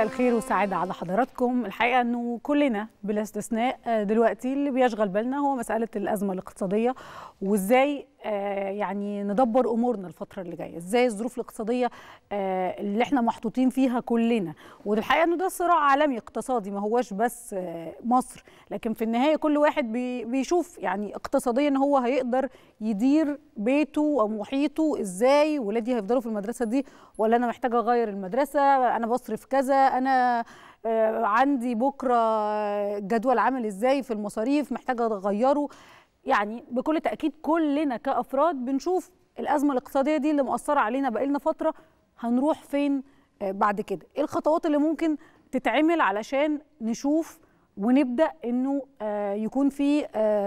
مساء الخير والسعادة على حضراتكم الحقيقة أنه كلنا بلا استثناء دلوقتي اللي بيشغل بالنا هو مسألة الأزمة الاقتصادية وإزاي يعني ندبر أمورنا الفترة اللي جاية إزاي الظروف الاقتصادية اللي احنا محطوطين فيها كلنا والحقيقة أنه ده صراع عالمي اقتصادي ما هوش بس مصر لكن في النهاية كل واحد بيشوف يعني اقتصاديا ان هو هيقدر يدير بيته أو محيطه إزاي ولادي هيفضلوا في المدرسة دي ولا أنا محتاجة أغير المدرسة أنا بصرف كذا أنا عندي بكرة جدول عامل إزاي في المصاريف محتاجة أغيره يعني بكل تأكيد كلنا كأفراد بنشوف الأزمة الاقتصادية دي اللي مؤثرة علينا بقالنا فترة هنروح فين بعد كده إيه الخطوات اللي ممكن تتعمل علشان نشوف ونبدأ إنه يكون في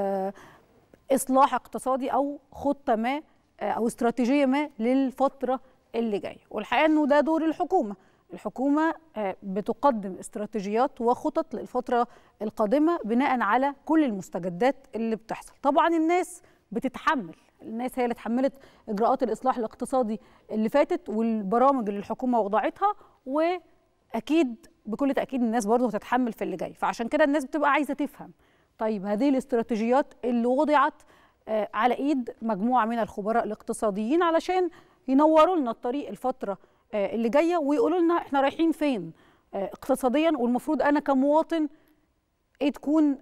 إصلاح اقتصادي أو خطة ما أو استراتيجية ما للفترة اللي جاية والحقيقة إنه ده دور الحكومة الحكومة بتقدم استراتيجيات وخطط للفترة القادمة بناء على كل المستجدات اللي بتحصل طبعا الناس بتتحمل الناس هي اللي اتحملت إجراءات الإصلاح الاقتصادي اللي فاتت والبرامج اللي الحكومة وضعتها وأكيد بكل تأكيد الناس برضه هتتحمل في اللي جاي فعشان كده الناس بتبقى عايزة تفهم طيب هذه الاستراتيجيات اللي وضعت على إيد مجموعة من الخبراء الاقتصاديين علشان ينوروا لنا الطريق الفترة اللي جايه ويقولوا لنا احنا رايحين فين اقتصاديا والمفروض انا كمواطن ايه تكون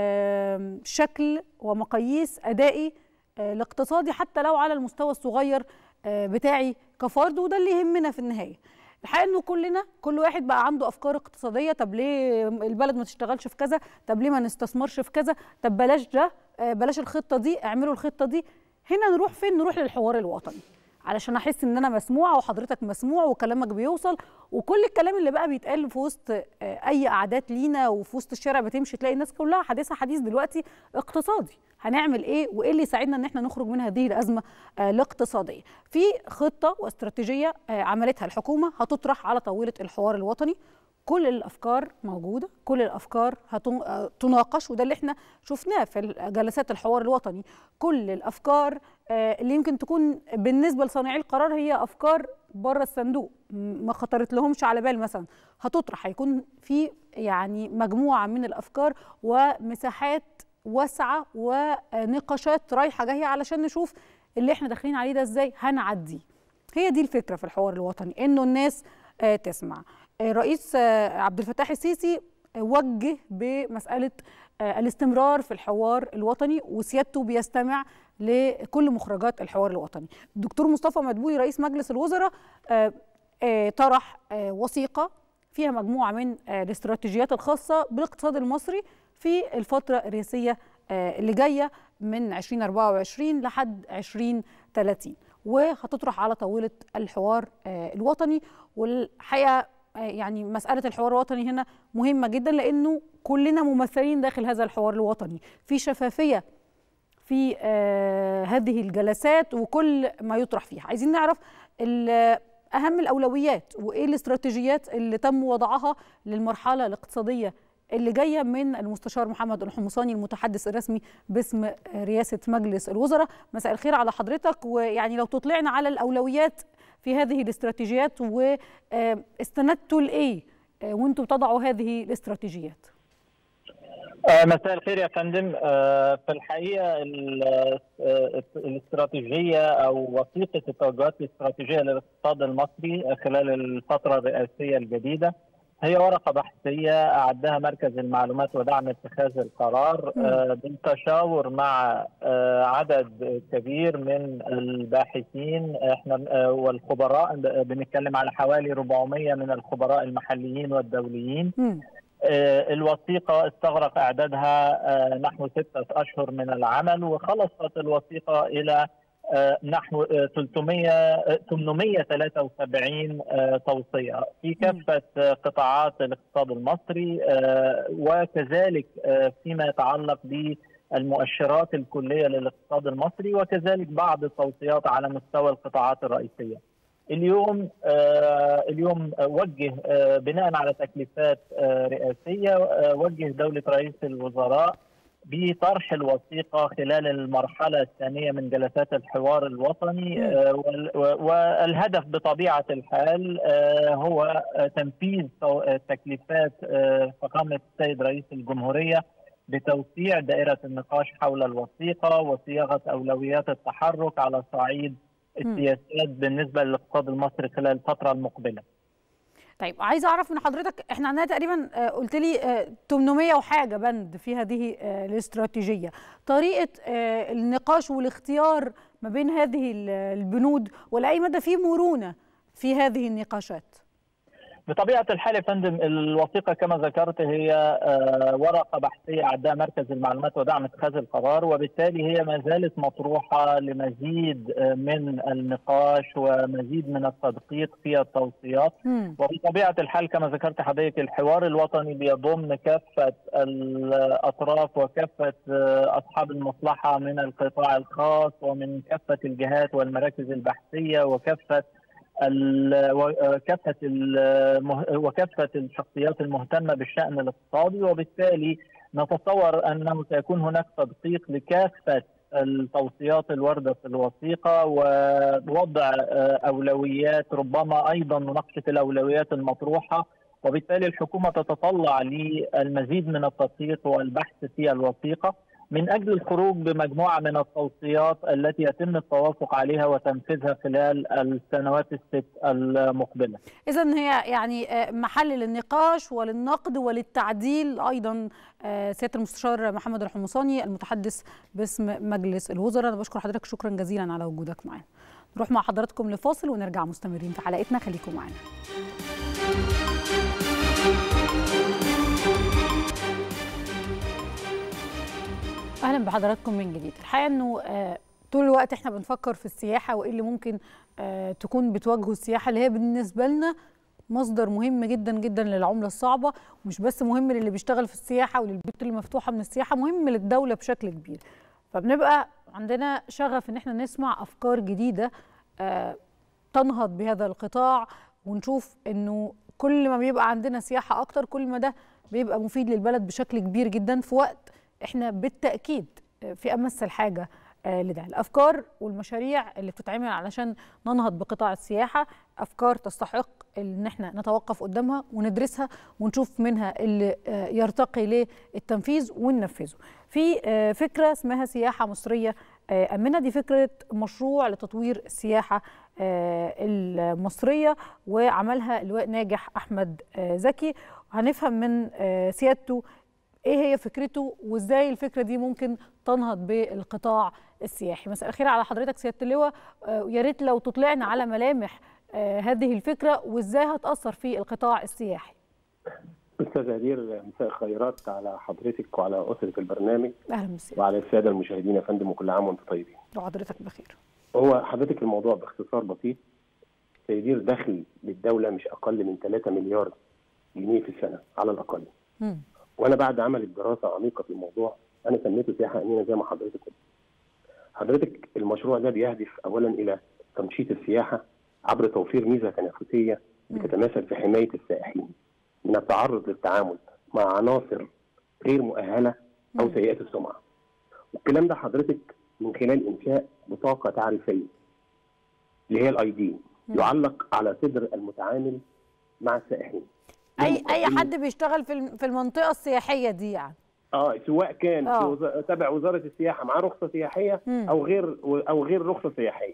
شكل ومقاييس ادائي الاقتصادي حتى لو على المستوى الصغير بتاعي كفرد وده اللي يهمنا في النهايه الحقيقه انه كلنا كل واحد بقى عنده افكار اقتصاديه طب ليه البلد ما تشتغلش في كذا طب ليه ما نستثمرش في كذا طب بلاش ده بلاش الخطه دي اعملوا الخطه دي هنا نروح فين نروح للحوار الوطني علشان احس ان انا مسموعه وحضرتك مسموع وكلامك بيوصل وكل الكلام اللي بقى بيتقال في وسط اي قعدات لينا وفي وسط الشارع بتمشي تلاقي الناس كلها حديثها حديث دلوقتي اقتصادي هنعمل ايه وايه اللي يساعدنا ان احنا نخرج من هذه الازمه الاقتصاديه في خطه واستراتيجيه عملتها الحكومه هتطرح على طاوله الحوار الوطني كل الافكار موجوده كل الافكار هتناقش وده اللي احنا شفناه في جلسات الحوار الوطني كل الافكار اللي يمكن تكون بالنسبه لصانعي القرار هي افكار بره الصندوق ما خطرت لهمش على بال مثلا هتطرح هيكون في يعني مجموعه من الافكار ومساحات واسعه ونقاشات رايحه جايه علشان نشوف اللي احنا داخلين عليه ده ازاي هنعديه هي دي الفكره في الحوار الوطني انه الناس تسمع الرئيس عبد الفتاح السيسي وجه بمساله الاستمرار في الحوار الوطني وسيادته بيستمع لكل مخرجات الحوار الوطني الدكتور مصطفى مدبولي رئيس مجلس الوزراء طرح وثيقه فيها مجموعه من الاستراتيجيات الخاصه بالاقتصاد المصري في الفتره الرئاسيه اللي جايه من 2024 لحد 2030 وهتطرح على طاوله الحوار الوطني والحقيقه يعني مساله الحوار الوطني هنا مهمه جدا لانه كلنا ممثلين داخل هذا الحوار الوطني في شفافيه في آه هذه الجلسات وكل ما يطرح فيها عايزين نعرف اهم الاولويات وايه الاستراتيجيات اللي تم وضعها للمرحله الاقتصاديه اللي جايه من المستشار محمد الحمصاني المتحدث الرسمي باسم رئاسه مجلس الوزراء مساء الخير على حضرتك ويعني لو تطلعنا على الاولويات في هذه الاستراتيجيات واستندتوا لايه وانتم بتضعوا هذه الاستراتيجيات مساء الخير يا فندم في الحقيقه الاستراتيجيه او وثيقه التوجهات الاستراتيجيه للاقتصاد المصري خلال الفتره الرئاسيه الجديده هي ورقه بحثيه اعدها مركز المعلومات ودعم اتخاذ القرار بالتشاور مع عدد كبير من الباحثين احنا والخبراء بنتكلم على حوالي 400 من الخبراء المحليين والدوليين م. الوثيقة استغرق إعدادها نحو ستة أشهر من العمل وخلصت الوثيقة إلى نحو 300 873 توصية في كافة قطاعات الاقتصاد المصري وكذلك فيما يتعلق بالمؤشرات الكلية للاقتصاد المصري وكذلك بعض التوصيات على مستوى القطاعات الرئيسية اليوم آه اليوم وجه آه بناء على تكليفات آه رئاسيه وجه دوله رئيس الوزراء بطرح الوثيقه خلال المرحله الثانيه من جلسات الحوار الوطني والهدف بطبيعه الحال هو تنفيذ تكليفات فخامه السيد رئيس الجمهوريه بتوسيع دائره النقاش حول الوثيقه وصياغه اولويات التحرك على صعيد السياسات بالنسبه للاقتصاد المصري خلال الفتره المقبله. طيب عايزه اعرف من حضرتك احنا عندنا تقريبا قلت لي 800 وحاجه بند في هذه الاستراتيجيه طريقه النقاش والاختيار ما بين هذه البنود ولاي مدى في مرونه في هذه النقاشات بطبيعه الحال يا فندم الوثيقه كما ذكرت هي ورقه بحثيه اعدها مركز المعلومات ودعم اتخاذ القرار وبالتالي هي ما زالت مطروحه لمزيد من النقاش ومزيد من التدقيق في التوصيات م. وبطبيعه الحال كما ذكرت حضرتك الحوار الوطني بيضم كافه الاطراف وكافه اصحاب المصلحه من القطاع الخاص ومن كافه الجهات والمراكز البحثيه وكافه كافه وكافه الشخصيات المهتمه بالشان الاقتصادي وبالتالي نتصور انه سيكون هناك تدقيق لكافه التوصيات الوارده في الوثيقه ووضع اولويات ربما ايضا مناقشه الاولويات المطروحه وبالتالي الحكومه تتطلع للمزيد من التدقيق والبحث في الوثيقه من اجل الخروج بمجموعه من التوصيات التي يتم التوافق عليها وتنفيذها خلال السنوات الست المقبله. اذا هي يعني محل للنقاش وللنقد وللتعديل ايضا سياده المستشار محمد الحمصاني المتحدث باسم مجلس الوزراء انا بشكر حضرتك شكرا جزيلا على وجودك معنا. نروح مع حضراتكم لفاصل ونرجع مستمرين في حلقتنا خليكم معنا. اهلا بحضراتكم من جديد الحقيقه انه آه طول الوقت احنا بنفكر في السياحه وايه اللي ممكن آه تكون بتواجهه السياحه اللي هي بالنسبه لنا مصدر مهم جدا جدا للعمله الصعبه ومش بس مهم للي بيشتغل في السياحه وللبيوت اللي مفتوحه من السياحه مهم للدوله بشكل كبير فبنبقى عندنا شغف ان احنا نسمع افكار جديده آه تنهض بهذا القطاع ونشوف انه كل ما بيبقى عندنا سياحه اكتر كل ما ده بيبقى مفيد للبلد بشكل كبير جدا في وقت احنا بالتاكيد في امس الحاجه لده الافكار والمشاريع اللي بتتعمل علشان ننهض بقطاع السياحه افكار تستحق ان احنا نتوقف قدامها وندرسها ونشوف منها اللي يرتقي للتنفيذ وننفذه في فكره اسمها سياحه مصريه امنه دي فكره مشروع لتطوير السياحه المصريه وعملها اللواء ناجح احمد زكي هنفهم من سيادته ايه هي فكرته وازاي الفكره دي ممكن تنهض بالقطاع السياحي مساء الخير على حضرتك سياده اللواء ويا ريت لو تطلعنا على ملامح هذه الفكره وازاي هتاثر في القطاع السياحي استاذ هدير مساء الخيرات على حضرتك وعلى اسره البرنامج اهلا وسهلا وعلى الساده المشاهدين يا فندم وكل عام وانتم طيبين وحضرتك بخير هو حضرتك الموضوع باختصار بسيط سيدير دخل للدوله مش اقل من 3 مليار جنيه في السنه على الاقل م. وانا بعد عمل الدراسه عميقه في الموضوع انا سميته سياحه امينه زي ما حضرتك قلت. حضرتك المشروع ده بيهدف اولا الى تنشيط السياحه عبر توفير ميزه تنافسيه بتتمثل في حمايه السائحين من التعرض للتعامل مع عناصر غير مؤهله او سيئه السمعه. والكلام ده حضرتك من خلال انشاء بطاقه تعريفيه اللي هي الاي دي يعلق على صدر المتعامل مع السائحين. اي اي حد بيشتغل في في المنطقه السياحيه دي يعني اه سواء كان في وز... تبع وزاره السياحه معاه رخصه سياحيه مم. او غير او غير رخصه سياحيه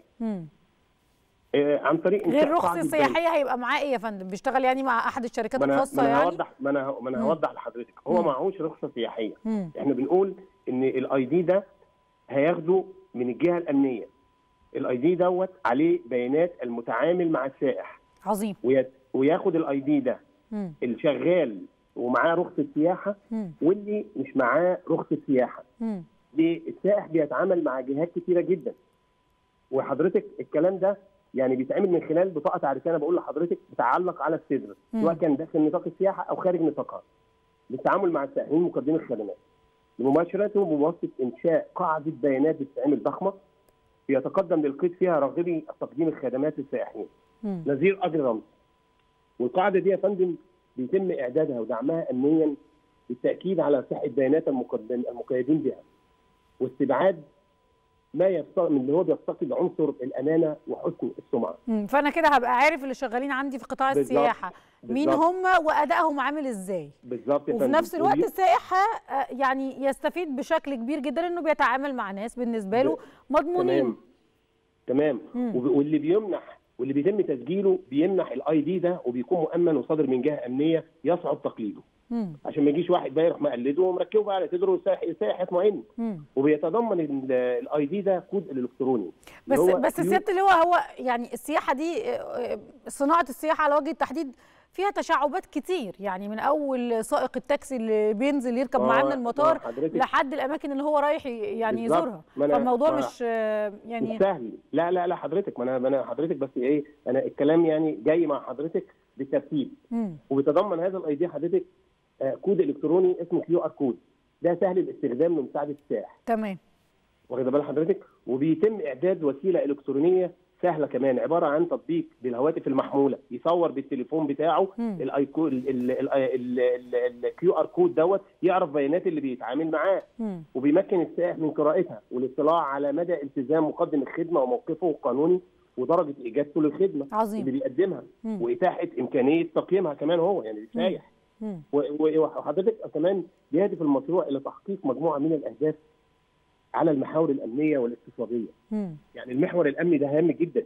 آه عن طريق غير رخصه سياحيه هيبقى معاه ايه يا فندم بيشتغل يعني مع احد الشركات الخاصه يعني ما انا هوضح ما انا ما انا هوضح لحضرتك هو معهوش رخصه سياحيه مم. احنا بنقول ان الاي دي ده هياخده من الجهه الامنيه الاي دي دوت عليه بيانات المتعامل مع السائح عظيم ويت... وياخد الاي دي ده مم. الشغال ومعاه رخصه سياحه مم. واللي مش معاه رخصه سياحه السائح بيتعامل مع جهات كتيره جدا وحضرتك الكلام ده يعني بيتعمل من خلال بطاقه تعريفيه انا بقول لحضرتك بتعلق على الصدر سواء كان داخل نطاق السياحه او خارج نطاقها للتعامل مع السائحين مقدمي الخدمات لمباشره بواسطه انشاء قاعده بيانات بتتعمل ضخمه بيتقدم للقيد فيها راغبي تقديم الخدمات للسائحين نظير اجر رمز والقاعده دي يا فندم بيتم اعدادها ودعمها امنيا بالتاكيد على صحه بيانات المقيدين بها واستبعاد ما يفتقد من اللي هو بيفتقد عنصر الامانه وحسن السمعه. فانا كده هبقى عارف اللي شغالين عندي في قطاع بالزبط. السياحه بالزبط. مين هم وادائهم عامل ازاي. بالظبط وفي نفس الوقت السائح يعني يستفيد بشكل كبير جدا انه بيتعامل مع ناس بالنسبه له مضمونين. تمام تمام مم. واللي بيمنح واللي بيتم تسجيله بيمنح الاي دي ده وبيكون مؤمن وصادر من جهه امنيه يصعب تقليده. مم. عشان ما يجيش واحد بقى يروح مقلده ومركبه بقى على صدره السائح يطمئن وبيتضمن الاي دي ده كود الالكتروني بس بس سياده اللواء هو يعني السياحه دي صناعه السياحه على وجه التحديد فيها تشعبات كتير يعني من اول سائق التاكسي اللي بينزل يركب معانا المطار لحد الاماكن اللي هو رايح يعني يزورها فالموضوع مش يعني مش سهل لا لا لا حضرتك ما انا ما انا حضرتك بس ايه انا الكلام يعني جاي مع حضرتك بالترتيب وبيتضمن هذا الاي دي حضرتك آه كود الكتروني اسمه كيو ار كود ده سهل الاستخدام لمساعده السائح تمام واخد بال حضرتك وبيتم اعداد وسيله الكترونيه سهله كمان عباره عن تطبيق بالهواتف المحموله يصور بالتليفون بتاعه الايكو الكيو ار كود دوت يعرف بيانات اللي بيتعامل معاه مم. وبيمكن السائح من قراءتها والاطلاع على مدى التزام مقدم الخدمه وموقفه القانوني ودرجه اجابته للخدمه عظيم. اللي بيقدمها مم. واتاحه امكانيه تقييمها كمان هو يعني السائح وحضرتك كمان بيهدف المشروع الى تحقيق مجموعه من الاهداف على المحاور الامنيه والاقتصاديه. مم. يعني المحور الامني ده هام جدا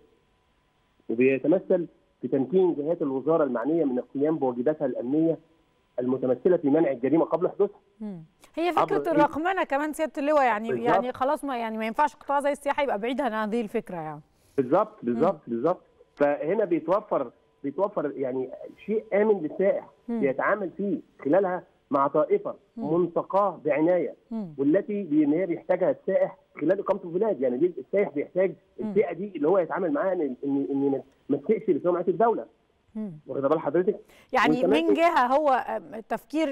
وبيتمثل في تمكين جهات الوزاره المعنيه من القيام بواجباتها الامنيه المتمثله في منع الجريمه قبل حدوثها. هي فكره الرقمنه كمان سياده اللواء يعني بالزبط. يعني خلاص ما يعني ما ينفعش قطاع زي السياحه يبقى بعيد عن هذه الفكره يعني. بالظبط بالظبط بالظبط فهنا بيتوفر بيتوفر يعني شيء امن للسائح بيتعامل فيه خلالها مع طائفه منتقاه بعنايه مم. والتي ان هي بيحتاجها السائح خلال اقامته في البلاد يعني دي السائح بيحتاج الفئه دي اللي هو يتعامل معاها ان ان, إن ما تسئش بسمعه الدوله واخد بال حضرتك يعني من جهه هو تفكير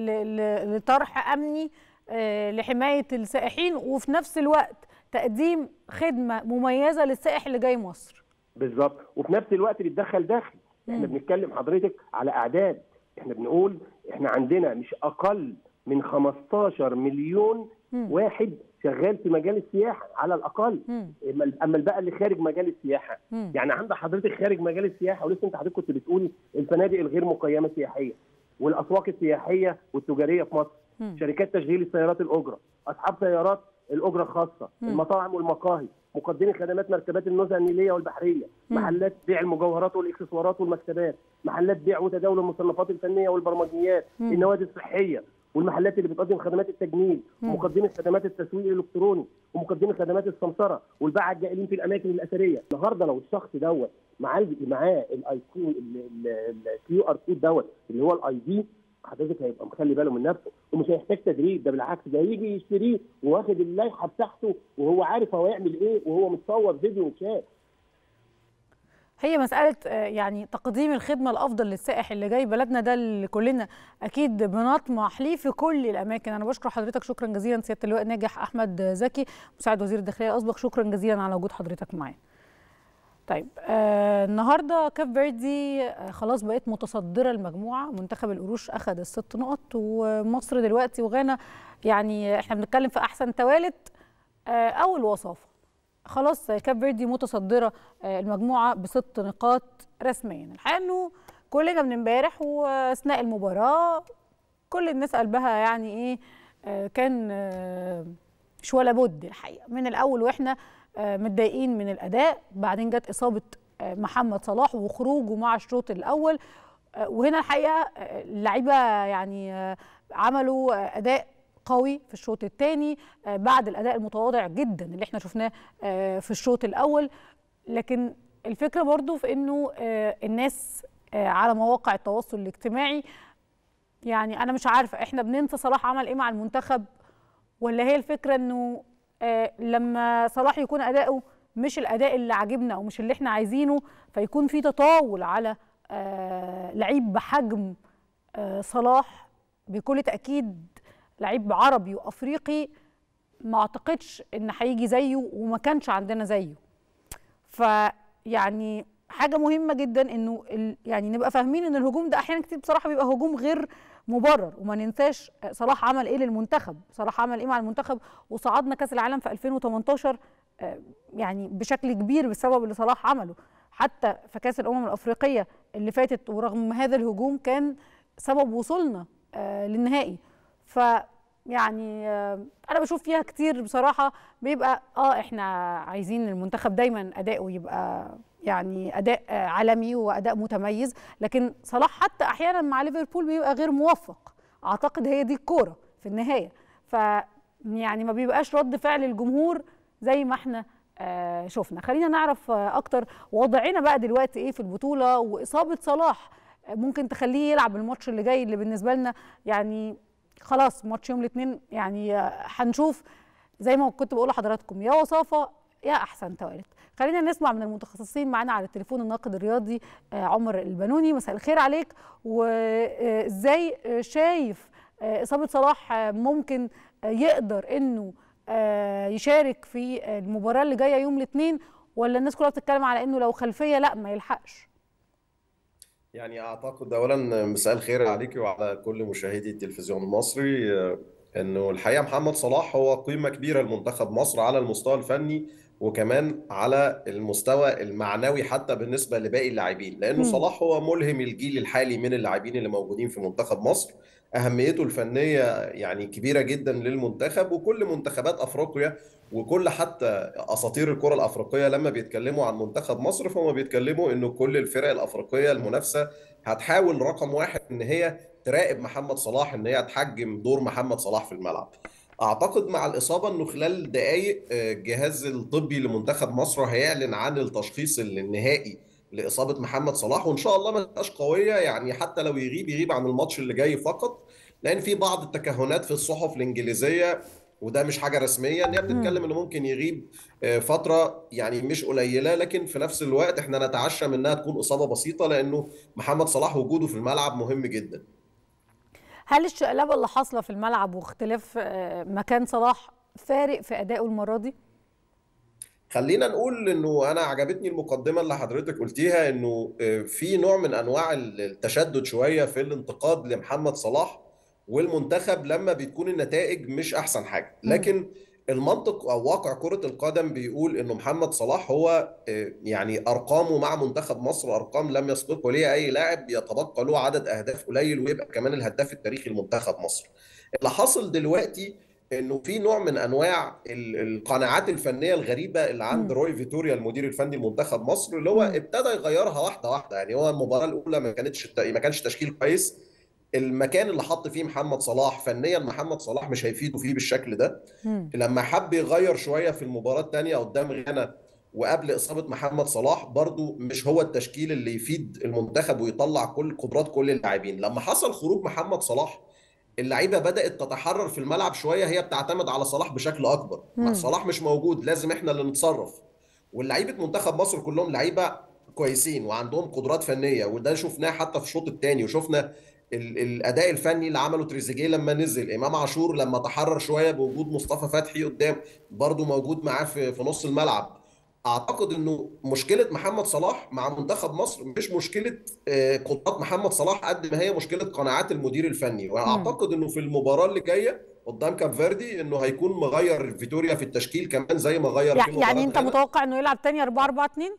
لطرح امني لحمايه السائحين وفي نفس الوقت تقديم خدمه مميزه للسائح اللي جاي مصر بالظبط وفي نفس الوقت بيتدخل داخل احنا بنتكلم حضرتك على اعداد احنا بنقول احنا عندنا مش اقل من 15 مليون مم. واحد شغال في مجال السياحه على الاقل مم. اما بقى اللي خارج مجال السياحه مم. يعني عند حضرتك خارج مجال السياحه ولسه انت حضرتك كنت بتقولي الفنادق الغير مقيمه سياحيه والاسواق السياحيه والتجاريه في مصر مم. شركات تشغيل السيارات الاجره اصحاب سيارات الاجره الخاصه مم. المطاعم والمقاهي مقدمي خدمات مركبات النزهه النيليه والبحريه مم. محلات بيع المجوهرات والاكسسوارات والمكتبات محلات بيع وتداول المصنفات الفنيه والبرمجيات مم. النوادي الصحيه والمحلات اللي بتقدم خدمات التجميل مم. ومقدمي خدمات التسويق الالكتروني ومقدمي خدمات السمسره والباعة الجائلين في الاماكن الاثريه النهارده لو الشخص دوت معاه معاه الاي الكيو ار كود دوت اللي هو الاي دي حضرتك هيبقى مخلي باله من نفسه ومش هيحتاج تدريب ده بالعكس ده هيجي يشتريه واخد اللائحه بتاعته وهو عارف هو يعمل ايه وهو متصور فيديو وشات هي مسألة يعني تقديم الخدمة الأفضل للسائح اللي جاي بلدنا ده اللي كلنا أكيد بنطمح ليه في كل الأماكن أنا بشكر حضرتك شكرا جزيلا سيادة اللواء ناجح أحمد زكي مساعد وزير الداخلية الأسبق شكرا جزيلا على وجود حضرتك معانا طيب آه النهارده كاب فيردي آه خلاص بقت متصدره المجموعه منتخب القروش اخذ الست نقط ومصر دلوقتي وغانا يعني احنا بنتكلم في احسن توالت آه اول وصافه خلاص كاب فيردي متصدره آه المجموعه بست نقاط رسميا الحقيقه انه كلنا من امبارح واثناء المباراه كل الناس قلبها يعني ايه آه كان آه مش ولا بد الحقيقه من الاول واحنا متضايقين من الاداء بعدين جت اصابه محمد صلاح وخروجه مع الشوط الاول وهنا الحقيقه اللعيبه يعني عملوا اداء قوي في الشوط الثاني بعد الاداء المتواضع جدا اللي احنا شفناه في الشوط الاول لكن الفكره برضو في انه الناس على مواقع التواصل الاجتماعي يعني انا مش عارفه احنا بننسى صلاح عمل ايه مع المنتخب ولا هي الفكره انه آه لما صلاح يكون اداؤه مش الاداء اللي عاجبنا او مش اللي احنا عايزينه فيكون في تطاول على آه لعيب بحجم آه صلاح بكل تاكيد لعيب عربي وافريقي ما اعتقدش ان هيجي زيه وما كانش عندنا زيه فيعني حاجه مهمه جدا انه يعني نبقى فاهمين ان الهجوم ده احيانا كتير بصراحه بيبقى هجوم غير مبرر وما ننساش صلاح عمل ايه للمنتخب صلاح عمل ايه مع المنتخب وصعدنا كاس العالم في 2018 يعني بشكل كبير بسبب اللي صلاح عمله حتى في كاس الامم الافريقيه اللي فاتت ورغم هذا الهجوم كان سبب وصولنا للنهائي ف يعني انا بشوف فيها كتير بصراحه بيبقى اه احنا عايزين المنتخب دايما اداؤه يبقى يعني اداء عالمي واداء متميز لكن صلاح حتى احيانا مع ليفربول بيبقى غير موفق اعتقد هي دي الكوره في النهايه ف يعني ما بيبقاش رد فعل الجمهور زي ما احنا آه شفنا خلينا نعرف آه اكتر وضعنا بقى دلوقتي ايه في البطوله واصابه صلاح ممكن تخليه يلعب الماتش اللي جاي اللي بالنسبه لنا يعني خلاص ماتش يوم الاثنين يعني هنشوف زي ما كنت بقول لحضراتكم يا وصافه يا احسن توالت خلينا نسمع من المتخصصين معانا على التليفون الناقد الرياضي عمر البنوني مساء الخير عليك وازاي شايف اصابه صلاح ممكن يقدر انه يشارك في المباراه اللي جايه يوم الاثنين ولا الناس كلها بتتكلم على انه لو خلفيه لا ما يلحقش يعني اعتقد اولا مساء الخير عليك وعلى كل مشاهدي التلفزيون المصري انه الحقيقه محمد صلاح هو قيمه كبيره لمنتخب مصر على المستوى الفني وكمان على المستوى المعنوي حتى بالنسبه لباقي اللاعبين لانه صلاح هو ملهم الجيل الحالي من اللاعبين اللي موجودين في منتخب مصر اهميته الفنيه يعني كبيره جدا للمنتخب وكل منتخبات افريقيا وكل حتى اساطير الكره الافريقيه لما بيتكلموا عن منتخب مصر فهم بيتكلموا انه كل الفرق الافريقيه المنافسه هتحاول رقم واحد ان هي تراقب محمد صلاح ان هي تحجم دور محمد صلاح في الملعب اعتقد مع الاصابه انه خلال دقائق الجهاز الطبي لمنتخب مصر هيعلن عن التشخيص النهائي لاصابه محمد صلاح وان شاء الله ما تبقاش قويه يعني حتى لو يغيب يغيب عن الماتش اللي جاي فقط لان في بعض التكهنات في الصحف الانجليزيه وده مش حاجه رسميه ان هي بتتكلم انه ممكن يغيب فتره يعني مش قليله لكن في نفس الوقت احنا نتعشى من انها تكون اصابه بسيطه لانه محمد صلاح وجوده في الملعب مهم جدا هل الشقلبه اللي حاصله في الملعب واختلاف مكان صلاح فارق في ادائه المره دي؟ خلينا نقول انه انا عجبتني المقدمه اللي حضرتك قلتيها انه في نوع من انواع التشدد شويه في الانتقاد لمحمد صلاح والمنتخب لما بتكون النتائج مش احسن حاجه لكن المنطق او واقع كره القدم بيقول انه محمد صلاح هو يعني ارقامه مع منتخب مصر ارقام لم يسبقه ليها اي لاعب يتبقى له عدد اهداف قليل ويبقى كمان الهداف التاريخي لمنتخب مصر اللي حاصل دلوقتي انه في نوع من انواع القناعات الفنيه الغريبه اللي عند روي فيتوريا المدير الفني لمنتخب مصر اللي هو ابتدى يغيرها واحده واحده يعني هو المباراه الاولى ما كانتش ما كانش تشكيل كويس المكان اللي حط فيه محمد صلاح فنيا محمد صلاح مش هيفيده فيه بالشكل ده مم. لما حب يغير شويه في المباراه الثانيه قدام غانا وقبل اصابه محمد صلاح برضو مش هو التشكيل اللي يفيد المنتخب ويطلع كل قدرات كل اللاعبين لما حصل خروج محمد صلاح اللعيبه بدات تتحرر في الملعب شويه هي بتعتمد على صلاح بشكل اكبر مم. صلاح مش موجود لازم احنا اللي نتصرف واللعيبه منتخب مصر كلهم لعيبه كويسين وعندهم قدرات فنيه وده شفناه حتى في الشوط الثاني وشفنا الاداء الفني اللي عمله تريزيجيه لما نزل امام عاشور لما تحرر شويه بوجود مصطفى فتحي قدام برضه موجود معاه في, في نص الملعب اعتقد انه مشكله محمد صلاح مع منتخب مصر مش مشكله قدرات محمد صلاح قد ما هي مشكله قناعات المدير الفني واعتقد انه في المباراه اللي جايه قدام كاب فيردي انه هيكون مغير فيتوريا في التشكيل كمان زي ما غير يعني, يعني انت متوقع انه يلعب تاني 4 4 2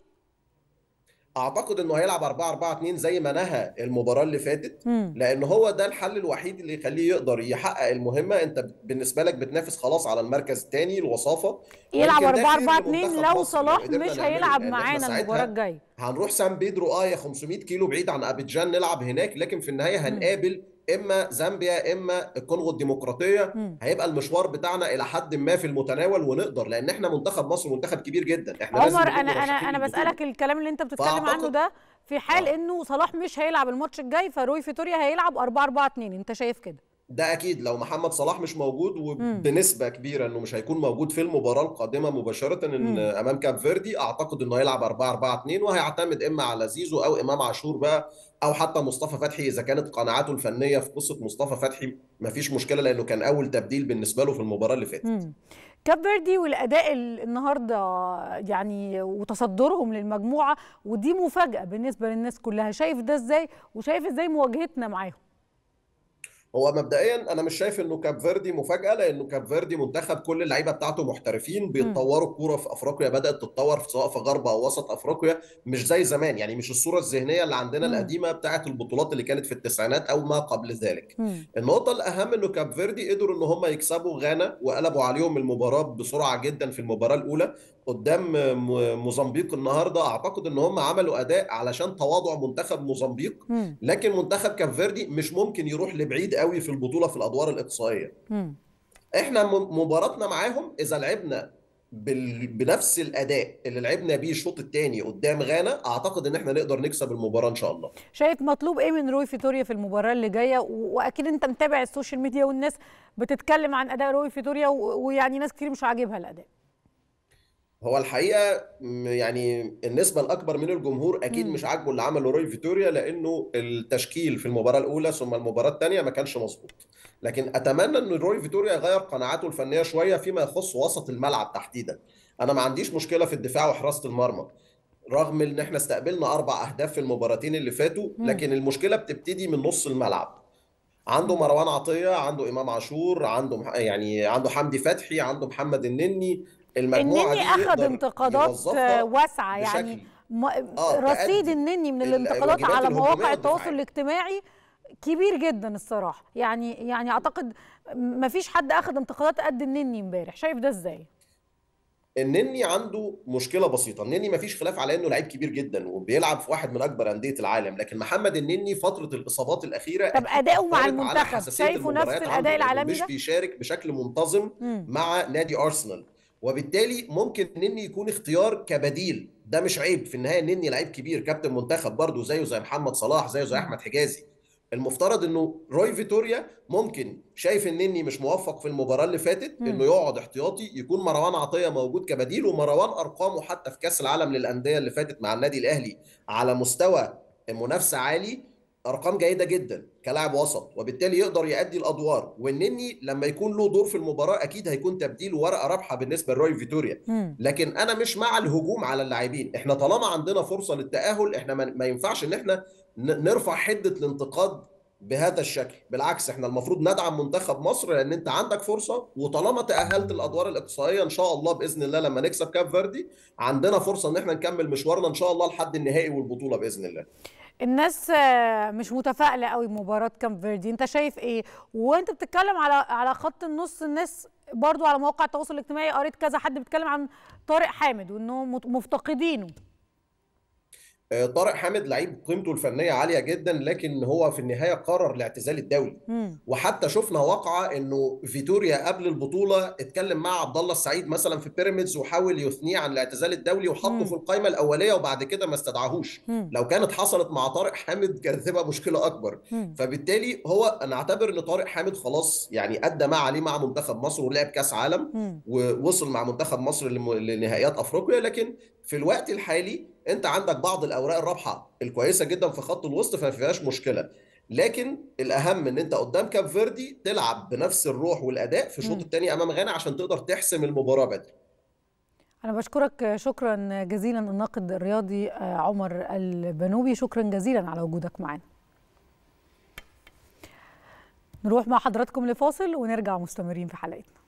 اعتقد انه هيلعب 4 4 2 زي ما نهى المباراه اللي فاتت مم. لان هو ده الحل الوحيد اللي يخليه يقدر يحقق المهمه انت بالنسبه لك بتنافس خلاص على المركز الثاني الوصافه يلعب 4 4 2 لو صلاح مش هيلعب معانا المباراه الجايه هنروح سان بيدرو اه يا 500 كيلو بعيد عن ابيجان نلعب هناك لكن في النهايه هنقابل اما زامبيا اما الكونغو الديمقراطيه م. هيبقى المشوار بتاعنا الى حد ما في المتناول ونقدر لان احنا منتخب مصر منتخب كبير جدا احنا عمر انا انا انا بسالك الكلام اللي انت بتتكلم عنه ده في حال آه. انه صلاح مش هيلعب الماتش الجاي فروي فيتوريا هيلعب 4 4 2 انت شايف كده ده اكيد لو محمد صلاح مش موجود وبنسبه كبيره انه مش هيكون موجود في المباراه القادمه مباشره إن مم. امام كاب فيردي اعتقد انه هيلعب 4 4 2 وهيعتمد اما على زيزو او امام عاشور بقى او حتى مصطفى فتحي اذا كانت قناعاته الفنيه في قصه مصطفى فتحي ما فيش مشكله لانه كان اول تبديل بالنسبه له في المباراه اللي فاتت كاب فيردي والاداء النهارده يعني وتصدرهم للمجموعه ودي مفاجاه بالنسبه للناس كلها شايف ده ازاي وشايف ازاي مواجهتنا معاهم هو مبدئيا انا مش شايف انه كاب فيردي مفاجاه لانه كاب فيردي منتخب كل اللعيبه بتاعته محترفين بيتطوروا الكوره في افريقيا بدات تتطور سواء في غرب او وسط افريقيا مش زي زمان يعني مش الصوره الذهنيه اللي عندنا مم. القديمه بتاعه البطولات اللي كانت في التسعينات او ما قبل ذلك مم. النقطة الأهم إنه كاب فيردي قدروا إن هم يكسبوا غانا وقلبوا عليهم المباراة بسرعة جدا في المباراة الأولى قدام م- موزمبيق النهاردة أعتقد إن هم عملوا أداء علشان تواضع منتخب موزمبيق مم. لكن منتخب كاب فيردي مش ممكن يروح لبعيد قوي في البطولة في الأدوار الإقصائية مم. إحنا م- مباراتنا معاهم إذا لعبنا بال... بنفس الأداء اللي لعبنا بيه الشوط الثاني قدام غانا أعتقد إن إحنا نقدر نكسب المباراة إن شاء الله شايف مطلوب ايه من روي فيتوريا في المباراه اللي جايه و- واكيد انت متابع السوشيال ميديا والناس بتتكلم عن اداء روي فيتوريا و- ويعني ناس كتير مش عاجبها الاداء هو الحقيقه م- يعني النسبه الاكبر من الجمهور اكيد مم. مش عاجبه اللي عمله روي فيتوريا لانه التشكيل في المباراه الاولى ثم المباراه الثانيه ما كانش مظبوط لكن اتمنى ان روي فيتوريا يغير قناعاته الفنيه شويه فيما يخص وسط الملعب تحديدا انا ما عنديش مشكله في الدفاع وحراسه المرمى رغم ان احنا استقبلنا اربع اهداف في المباراتين اللي فاتوا مم. لكن المشكله بتبتدي من نص الملعب عنده مروان عطيه عنده امام عاشور عنده مح- يعني عنده حمدي فتحي عنده محمد النني المجموعه النني دي اخذ يقدر انتقادات يوظفها آه، واسعه يعني بشكل م- اه رصيد تأدي النني من ال- الانتقادات الواجبات على الهجومية مواقع التواصل والدفاعية. الاجتماعي كبير جدا الصراحه يعني يعني اعتقد ما فيش حد اخذ انتقادات قد النني امبارح شايف ده ازاي النني عنده مشكله بسيطه النني مفيش خلاف على انه لعيب كبير جدا وبيلعب في واحد من اكبر انديه العالم لكن محمد النني فتره الاصابات الاخيره طب اكيد اداؤه مع اثرت على المنتخب حساسيه شايفه نفس المباريات الاداء عنده لانه العالمي مش ده بيشارك بشكل منتظم مم. مع نادي ارسنال وبالتالي ممكن نني يكون اختيار كبديل ده مش عيب في النهايه نني لعيب كبير كابتن منتخب برضه زيه زي محمد صلاح زيه زي مم. احمد حجازي المفترض انه روي فيتوريا ممكن شايف ان نني مش موفق في المباراه اللي فاتت مم. انه يقعد احتياطي يكون مروان عطيه موجود كبديل ومروان ارقامه حتى في كاس العالم للانديه اللي فاتت مع النادي الاهلي على مستوى منافسه عالي ارقام جيده جدا كلاعب وسط وبالتالي يقدر يؤدي الادوار والنني لما يكون له دور في المباراه اكيد هيكون تبديل ورقه رابحه بالنسبه لروي فيتوريا مم. لكن انا مش مع الهجوم على اللاعبين احنا طالما عندنا فرصه للتاهل احنا ما ما ينفعش ان احنا ن- نرفع حده الانتقاد بهذا الشكل بالعكس احنا المفروض ندعم منتخب مصر لان انت عندك فرصه وطالما تاهلت الادوار الاقصائيه ان شاء الله باذن الله لما نكسب كاب فيردي عندنا فرصه ان احنا نكمل مشوارنا ان شاء الله لحد النهائي والبطوله باذن الله الناس آه، مش متفائله قوي بمباراه كامب فيردي انت شايف ايه وانت بتتكلم على على خط النص الناس برضو على مواقع التواصل الاجتماعي قريت كذا حد بيتكلم عن طارق حامد وانه مت- مفتقدينه آه، طارق حامد لعيب قيمته الفنيه عاليه جدا لكن هو في النهايه قرر الاعتزال الدولي مم. وحتى شفنا واقعه انه فيتوريا قبل البطوله اتكلم مع عبد الله السعيد مثلا في بيراميدز وحاول يثنيه عن الاعتزال الدولي مم. وحطه في القائمه الاوليه وبعد كده ما استدعاهوش مم. لو كانت حصلت مع طارق حامد كانت هتبقى مشكله اكبر مم. فبالتالي هو انا اعتبر ان طارق حامد خلاص يعني ادى ما عليه مع منتخب مصر ولعب كاس عالم مم. ووصل مع منتخب مصر لم- لنهائيات افريقيا لكن في الوقت الحالي انت عندك بعض الاوراق الرابحه الكويسه جدا في خط الوسط فما فيهاش مشكله لكن الاهم ان انت قدام كاب فيردي تلعب بنفس الروح والاداء في الشوط مم. الثاني امام غانا عشان تقدر تحسم المباراه بدري انا بشكرك شكرا جزيلا الناقد الرياضي آه، عمر البنوبي شكرا جزيلا على وجودك معنا نروح مع حضراتكم لفاصل ونرجع مستمرين في حلقتنا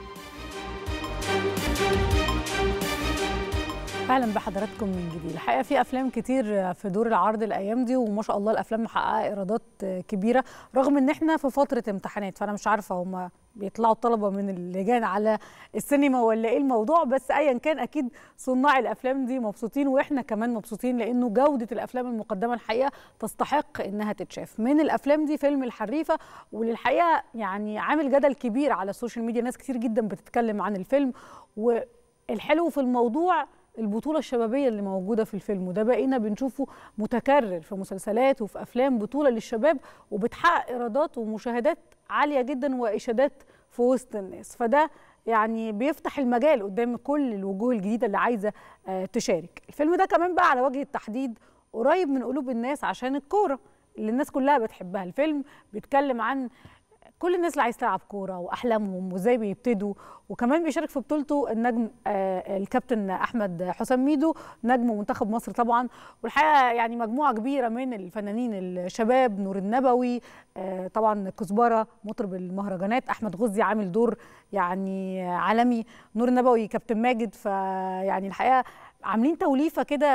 اهلا بحضراتكم من جديد الحقيقه في افلام كتير في دور العرض الايام دي وما شاء الله الافلام محققه ايرادات كبيره رغم ان احنا في فتره امتحانات فانا مش عارفه هم بيطلعوا الطلبه من اللجان على السينما ولا ايه الموضوع بس ايا كان اكيد صناع الافلام دي مبسوطين واحنا كمان مبسوطين لانه جوده الافلام المقدمه الحقيقه تستحق انها تتشاف من الافلام دي فيلم الحريفه وللحقيقه يعني عامل جدل كبير على السوشيال ميديا ناس كتير جدا بتتكلم عن الفيلم والحلو في الموضوع البطولة الشبابية اللي موجودة في الفيلم وده بقينا بنشوفه متكرر في مسلسلات وفي أفلام بطولة للشباب وبتحقق إيرادات ومشاهدات عالية جدا وإشادات في وسط الناس فده يعني بيفتح المجال قدام كل الوجوه الجديدة اللي عايزة آه، تشارك الفيلم ده كمان بقى على وجه التحديد قريب من قلوب الناس عشان الكورة اللي الناس كلها بتحبها الفيلم بيتكلم عن كل الناس اللي عايز تلعب كوره واحلامهم وازاي بيبتدوا وكمان بيشارك في بطولته النجم آه الكابتن احمد حسام ميدو نجم منتخب مصر طبعا والحقيقه يعني مجموعه كبيره من الفنانين الشباب نور النبوي آه طبعا كزبره مطرب المهرجانات احمد غزي عامل دور يعني عالمي نور النبوي كابتن ماجد فيعني الحقيقه عاملين توليفه كده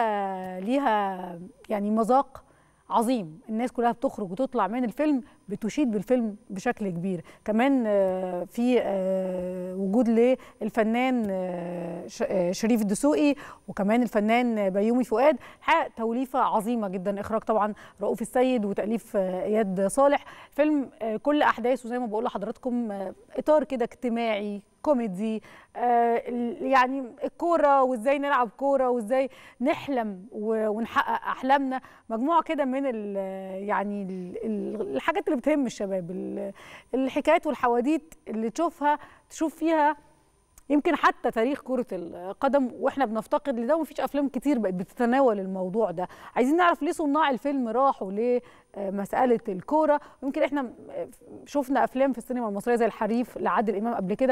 ليها يعني مذاق عظيم الناس كلها بتخرج وتطلع من الفيلم بتشيد بالفيلم بشكل كبير كمان في وجود للفنان شريف الدسوقي وكمان الفنان بيومي فؤاد حقق توليفة عظيمة جدا إخراج طبعا رؤوف السيد وتأليف إياد صالح فيلم كل أحداثه زي ما بقول لحضراتكم إطار كده اجتماعي كوميدي آه يعني الكوره وازاي نلعب كوره وازاي نحلم ونحقق احلامنا مجموعه كده من ال يعني ال الحاجات اللي بتهم الشباب الحكايات والحواديت اللي تشوفها تشوف فيها يمكن حتى تاريخ كرة القدم واحنا بنفتقد لده ومفيش افلام كتير بقت بتتناول الموضوع ده عايزين نعرف ليه صناع الفيلم راحوا لمسألة الكورة يمكن احنا شفنا افلام في السينما المصرية زي الحريف لعادل امام قبل كده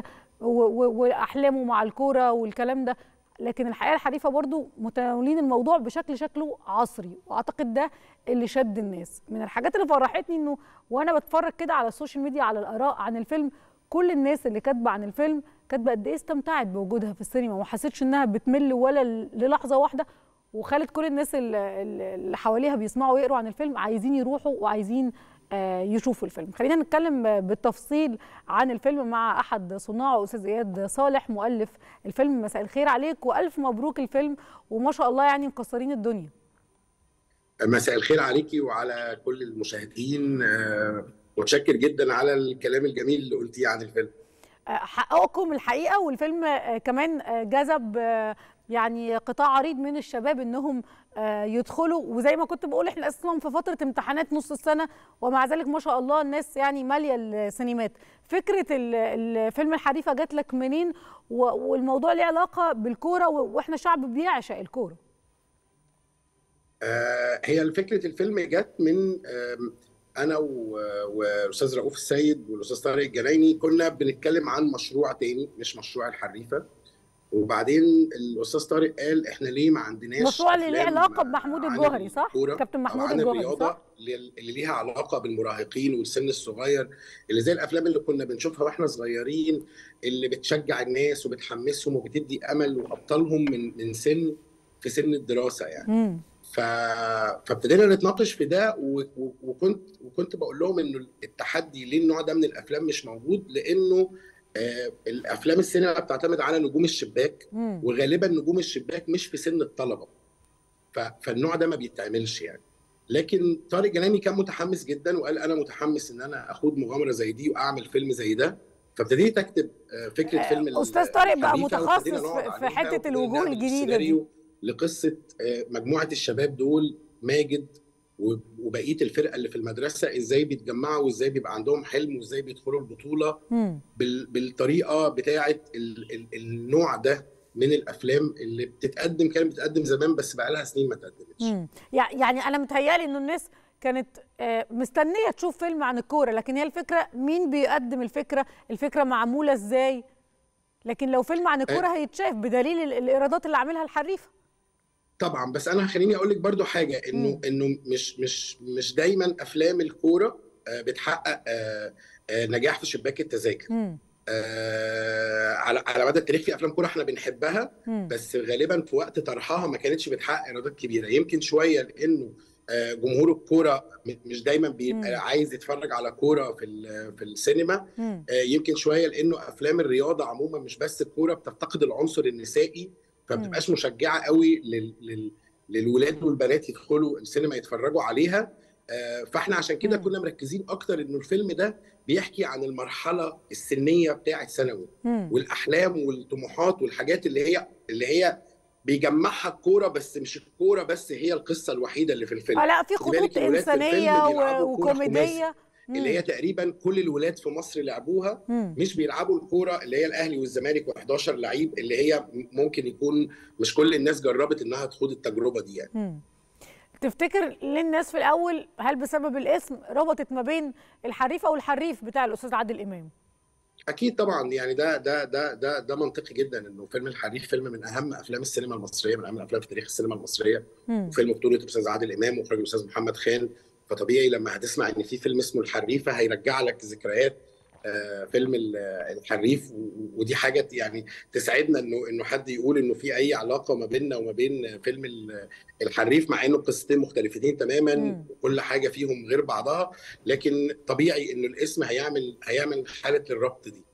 واحلامه مع الكورة والكلام ده لكن الحقيقه الحريفه برضو متناولين الموضوع بشكل شكله عصري واعتقد ده اللي شد الناس من الحاجات اللي فرحتني انه وانا بتفرج كده على السوشيال ميديا على الاراء عن الفيلم كل الناس اللي كاتبه عن الفيلم كاتبه قد ايه استمتعت بوجودها في السينما وما حسيتش انها بتمل ولا للحظه واحده وخلت كل الناس اللي حواليها بيسمعوا ويقروا عن الفيلم عايزين يروحوا وعايزين يشوفوا الفيلم خلينا نتكلم بالتفصيل عن الفيلم مع احد صناعه استاذ اياد صالح مؤلف الفيلم مساء الخير عليك والف مبروك الفيلم وما شاء الله يعني مكسرين الدنيا مساء الخير عليكي وعلى كل المشاهدين متشكر جدا على الكلام الجميل اللي قلتيه عن الفيلم حققكم الحقيقه والفيلم كمان جذب يعني قطاع عريض من الشباب انهم يدخلوا وزي ما كنت بقول احنا اصلا في فتره امتحانات نص السنه ومع ذلك ما شاء الله الناس يعني ماليه السينمات فكره الفيلم الحريفه جات لك منين والموضوع ليه علاقه بالكوره واحنا شعب بيعشق الكوره هي فكره الفيلم جت من انا والاستاذ رؤوف السيد والاستاذ طارق الجنايني كنا بنتكلم عن مشروع تاني مش مشروع الحريفه وبعدين الاستاذ طارق قال احنا ليه ما عندناش مشروع اللي ليه علاقه بمحمود الجوهري صح كابتن محمود الجوهري الرياضه صح؟ اللي ليها علاقه بالمراهقين والسن الصغير اللي زي الافلام اللي كنا بنشوفها واحنا صغيرين اللي بتشجع الناس وبتحمسهم وبتدي امل وابطالهم من من سن في سن الدراسه يعني م. ف... فابتدينا نتناقش في ده و... وكنت وكنت بقول لهم انه التحدي ليه النوع ده من الافلام مش موجود لانه آه الافلام السينما بتعتمد على نجوم الشباك مم. وغالبا نجوم الشباك مش في سن الطلبه ف... فالنوع ده ما بيتعملش يعني لكن طارق جناني كان متحمس جدا وقال انا متحمس ان انا اخوض مغامره زي دي واعمل فيلم زي ده فابتديت اكتب فكره فيلم استاذ طارق بقى متخصص في حته الوجوه الجديده دي لقصه مجموعه الشباب دول ماجد وبقيه الفرقه اللي في المدرسه ازاي بيتجمعوا وازاي بيبقى عندهم حلم وازاي بيدخلوا البطوله بالطريقه بتاعه النوع ده من الافلام اللي بتتقدم كانت بتتقدم زمان بس بقى لها سنين ما اتقدمتش يعني انا متهيالي انه الناس كانت مستنيه تشوف فيلم عن الكوره لكن هي الفكره مين بيقدم الفكره الفكره معموله ازاي لكن لو فيلم عن الكوره هيتشاف بدليل الايرادات اللي عاملها الحريفه طبعا بس انا خليني اقول لك برضو حاجه انه م. انه مش مش مش دايما افلام الكوره بتحقق نجاح في شباك التذاكر على على مدى التاريخ في افلام كوره احنا بنحبها م. بس غالبا في وقت طرحها ما كانتش بتحقق ايرادات كبيره يمكن شويه لانه جمهور الكوره مش دايما بيبقى م. عايز يتفرج على كوره في في السينما م. يمكن شويه لانه افلام الرياضه عموما مش بس الكوره بتفتقد العنصر النسائي فما بتبقاش مشجعه قوي لل... لل... للولاد والبنات يدخلوا السينما يتفرجوا عليها فاحنا عشان كده كنا مركزين اكتر انه الفيلم ده بيحكي عن المرحله السنيه بتاعه ثانوي والاحلام والطموحات والحاجات اللي هي اللي هي بيجمعها الكوره بس مش الكوره بس هي القصه الوحيده اللي في الفيلم لا في خطوط انسانيه وكوميديه اللي هي تقريبا كل الولاد في مصر لعبوها مم. مش بيلعبوا الكوره اللي هي الاهلي والزمالك و11 لعيب اللي هي ممكن يكون مش كل الناس جربت انها تخوض التجربه دي يعني مم. تفتكر ليه الناس في الاول هل بسبب الاسم ربطت ما بين الحريفه والحريف بتاع الاستاذ عادل امام اكيد طبعا يعني ده ده ده ده ده منطقي جدا انه فيلم الحريف فيلم من اهم افلام السينما المصريه من اهم الافلام في تاريخ السينما المصريه مم. وفيلم بطوله الاستاذ عادل امام واخراج الاستاذ محمد خان فطبيعي لما هتسمع ان في فيلم اسمه الحريفه هيرجع لك ذكريات آه، فيلم ال- الحريف و- ودي حاجه يعني تسعدنا انه انه حد يقول انه في اي علاقه ما بيننا وما بين فيلم ال- الحريف مع انه قصتين مختلفتين تماما مم. وكل حاجه فيهم غير بعضها لكن طبيعي انه الاسم هيعمل هيعمل حاله الربط دي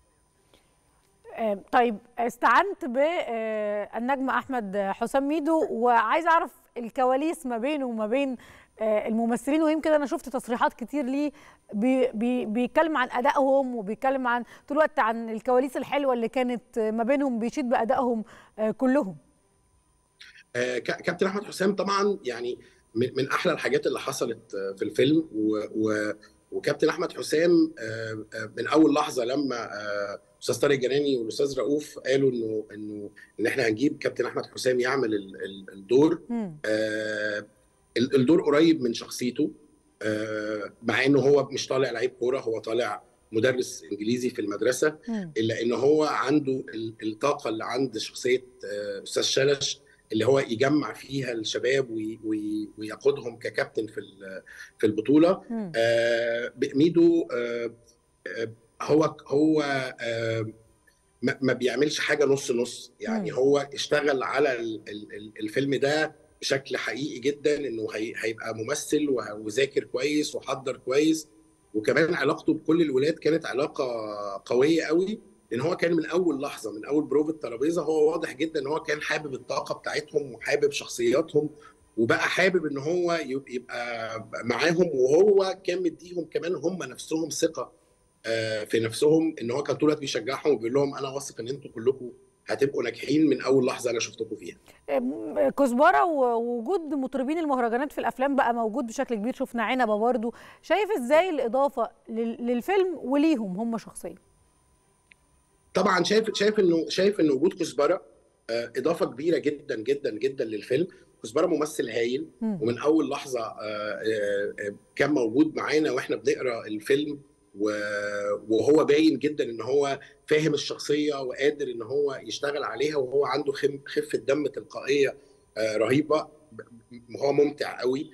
آه، طيب استعنت بالنجم احمد حسام ميدو وعايز اعرف الكواليس ما بينه وما بين آه، الممثلين ويمكن انا شفت تصريحات كتير ليه بي- بي- بيتكلم عن ادائهم وبيتكلم عن طول الوقت عن الكواليس الحلوه اللي كانت ما بينهم بيشيد بادائهم آه، كلهم آه، ك- كابتن احمد حسام طبعا يعني من من احلى الحاجات اللي حصلت آه، في الفيلم و- و- وكابتن احمد حسام آه، آه، من اول لحظه لما آه، استاذ طارق جناني والاستاذ رؤوف قالوا انه انه ان احنا هنجيب كابتن احمد حسام يعمل ال- ال- الدور مم. آه، ال- الدور قريب من شخصيته آه، مع انه هو مش طالع لعيب كوره هو طالع مدرس انجليزي في المدرسه مم. الا ان هو عنده ال- الطاقه اللي عند شخصيه آه، استاذ شلش اللي هو يجمع فيها الشباب وي- وي- ويقودهم ككابتن في ال- في البطوله مم. آه، ميدو آه، آه، هو هو آه، ما ما بيعملش حاجه نص نص يعني مم. هو اشتغل على ال- ال- ال- الفيلم ده بشكل حقيقي جدا انه هي- هيبقى ممثل وه- وذاكر كويس وحضر كويس وكمان علاقته بكل الولاد كانت علاقه قويه قوي لان هو كان من اول لحظه من اول بروف الترابيزه هو واضح جدا ان هو كان حابب الطاقه بتاعتهم وحابب شخصياتهم وبقى حابب ان هو يب- يبقى معاهم وهو كان مديهم كمان هم نفسهم ثقه آه، في نفسهم ان هو كان طول الوقت بيشجعهم وبيقول لهم انا واثق ان انتوا كلكم هتبقوا ناجحين من اول لحظه انا شفتكم فيها آم، كزبره ووجود مطربين المهرجانات في الافلام بقى موجود بشكل كبير شفنا عنبه برضو شايف ازاي الاضافه لل- للفيلم وليهم هم شخصيا طبعا شايف شايف انه شايف ان وجود كزبره آه، اضافه كبيره جدا جدا جدا للفيلم كزبره ممثل هايل مم. ومن اول لحظه آه، آه، آه، كان موجود معانا واحنا بنقرا الفيلم و- وهو باين جدا ان هو فاهم الشخصيه وقادر ان هو يشتغل عليها وهو عنده خم- خفه دم تلقائيه آه، رهيبه ب- هو ممتع قوي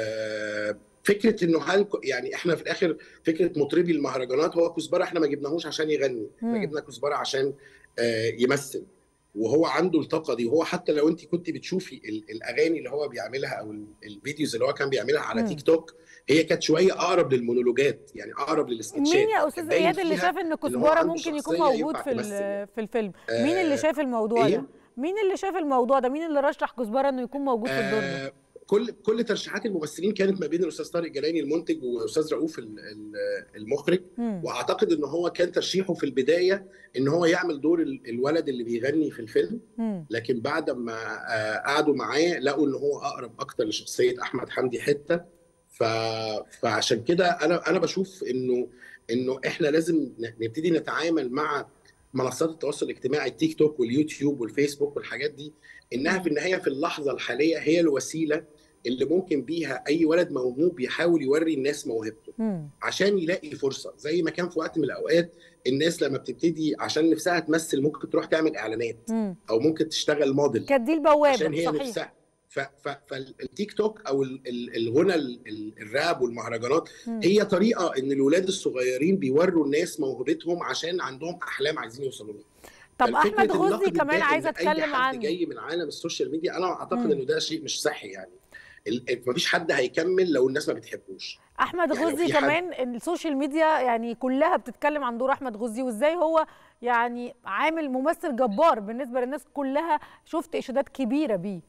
آه، فكره انه هل ك- يعني احنا في الاخر فكره مطربي المهرجانات هو كزبره احنا ما جبناهوش عشان يغني احنا مم. جبنا كزبره عشان آه، يمثل وهو عنده الطاقه دي وهو حتى لو انت كنت بتشوفي ال- الاغاني اللي هو بيعملها او ال- الفيديوز اللي هو كان بيعملها على مم. تيك توك هي كانت شويه اقرب للمونولوجات يعني اقرب للسكتشات مين يا استاذ باين اياد اللي فيها شاف ان إن هو كزبره عنده ممكن يكون شخصية موجود ينفع في تمثل ال- يعني. في الفيلم مين اللي آه، شاف الموضوع إيه؟ ده مين اللي شاف الموضوع ده مين اللي رشح كزبره انه يكون موجود في الدور ده آه، كل كل ترشيحات الممثلين كانت ما بين الاستاذ طارق جلاني المنتج والاستاذ رؤوف ال- ال- المخرج مم. واعتقد ان هو كان ترشيحه في البدايه ان هو يعمل دور ال- الولد اللي بيغني في الفيلم مم. لكن بعد ما آه، قعدوا معاه لقوا ان هو اقرب اكتر لشخصيه احمد حمدي حته ف... فعشان كده انا انا بشوف انه انه احنا لازم ن- نبتدي نتعامل مع منصات التواصل الاجتماعي التيك توك واليوتيوب والفيسبوك والحاجات دي انها في النهايه في اللحظه الحاليه هي الوسيله اللي ممكن بيها اي ولد موهوب يحاول يوري الناس موهبته مم. عشان يلاقي فرصه زي ما كان في وقت من الاوقات الناس لما بتبتدي عشان نفسها تمثل ممكن تروح تعمل اعلانات مم. او ممكن تشتغل موديل كانت دي عشان البوابه هي صحيح نفسها ف- ف- فالتيك توك او ال- ال- الغنى ال- ال- الراب والمهرجانات مم. هي طريقه ان الولاد الصغيرين بيوروا الناس موهبتهم عشان عندهم احلام عايزين يوصلوا لها طب فالفكرة احمد النقد غزي كمان الدائم عايزه لأي اتكلم حد عن جاي من عالم السوشيال ميديا انا اعتقد مم. انه ده شيء مش صحي يعني ال- مفيش حد هيكمل لو الناس ما بتحبوش احمد يعني لو غزي في حد- كمان السوشيال ميديا يعني كلها بتتكلم عن دور احمد غزي وازاي هو يعني عامل ممثل جبار بالنسبه للناس كلها شفت اشادات كبيره بيه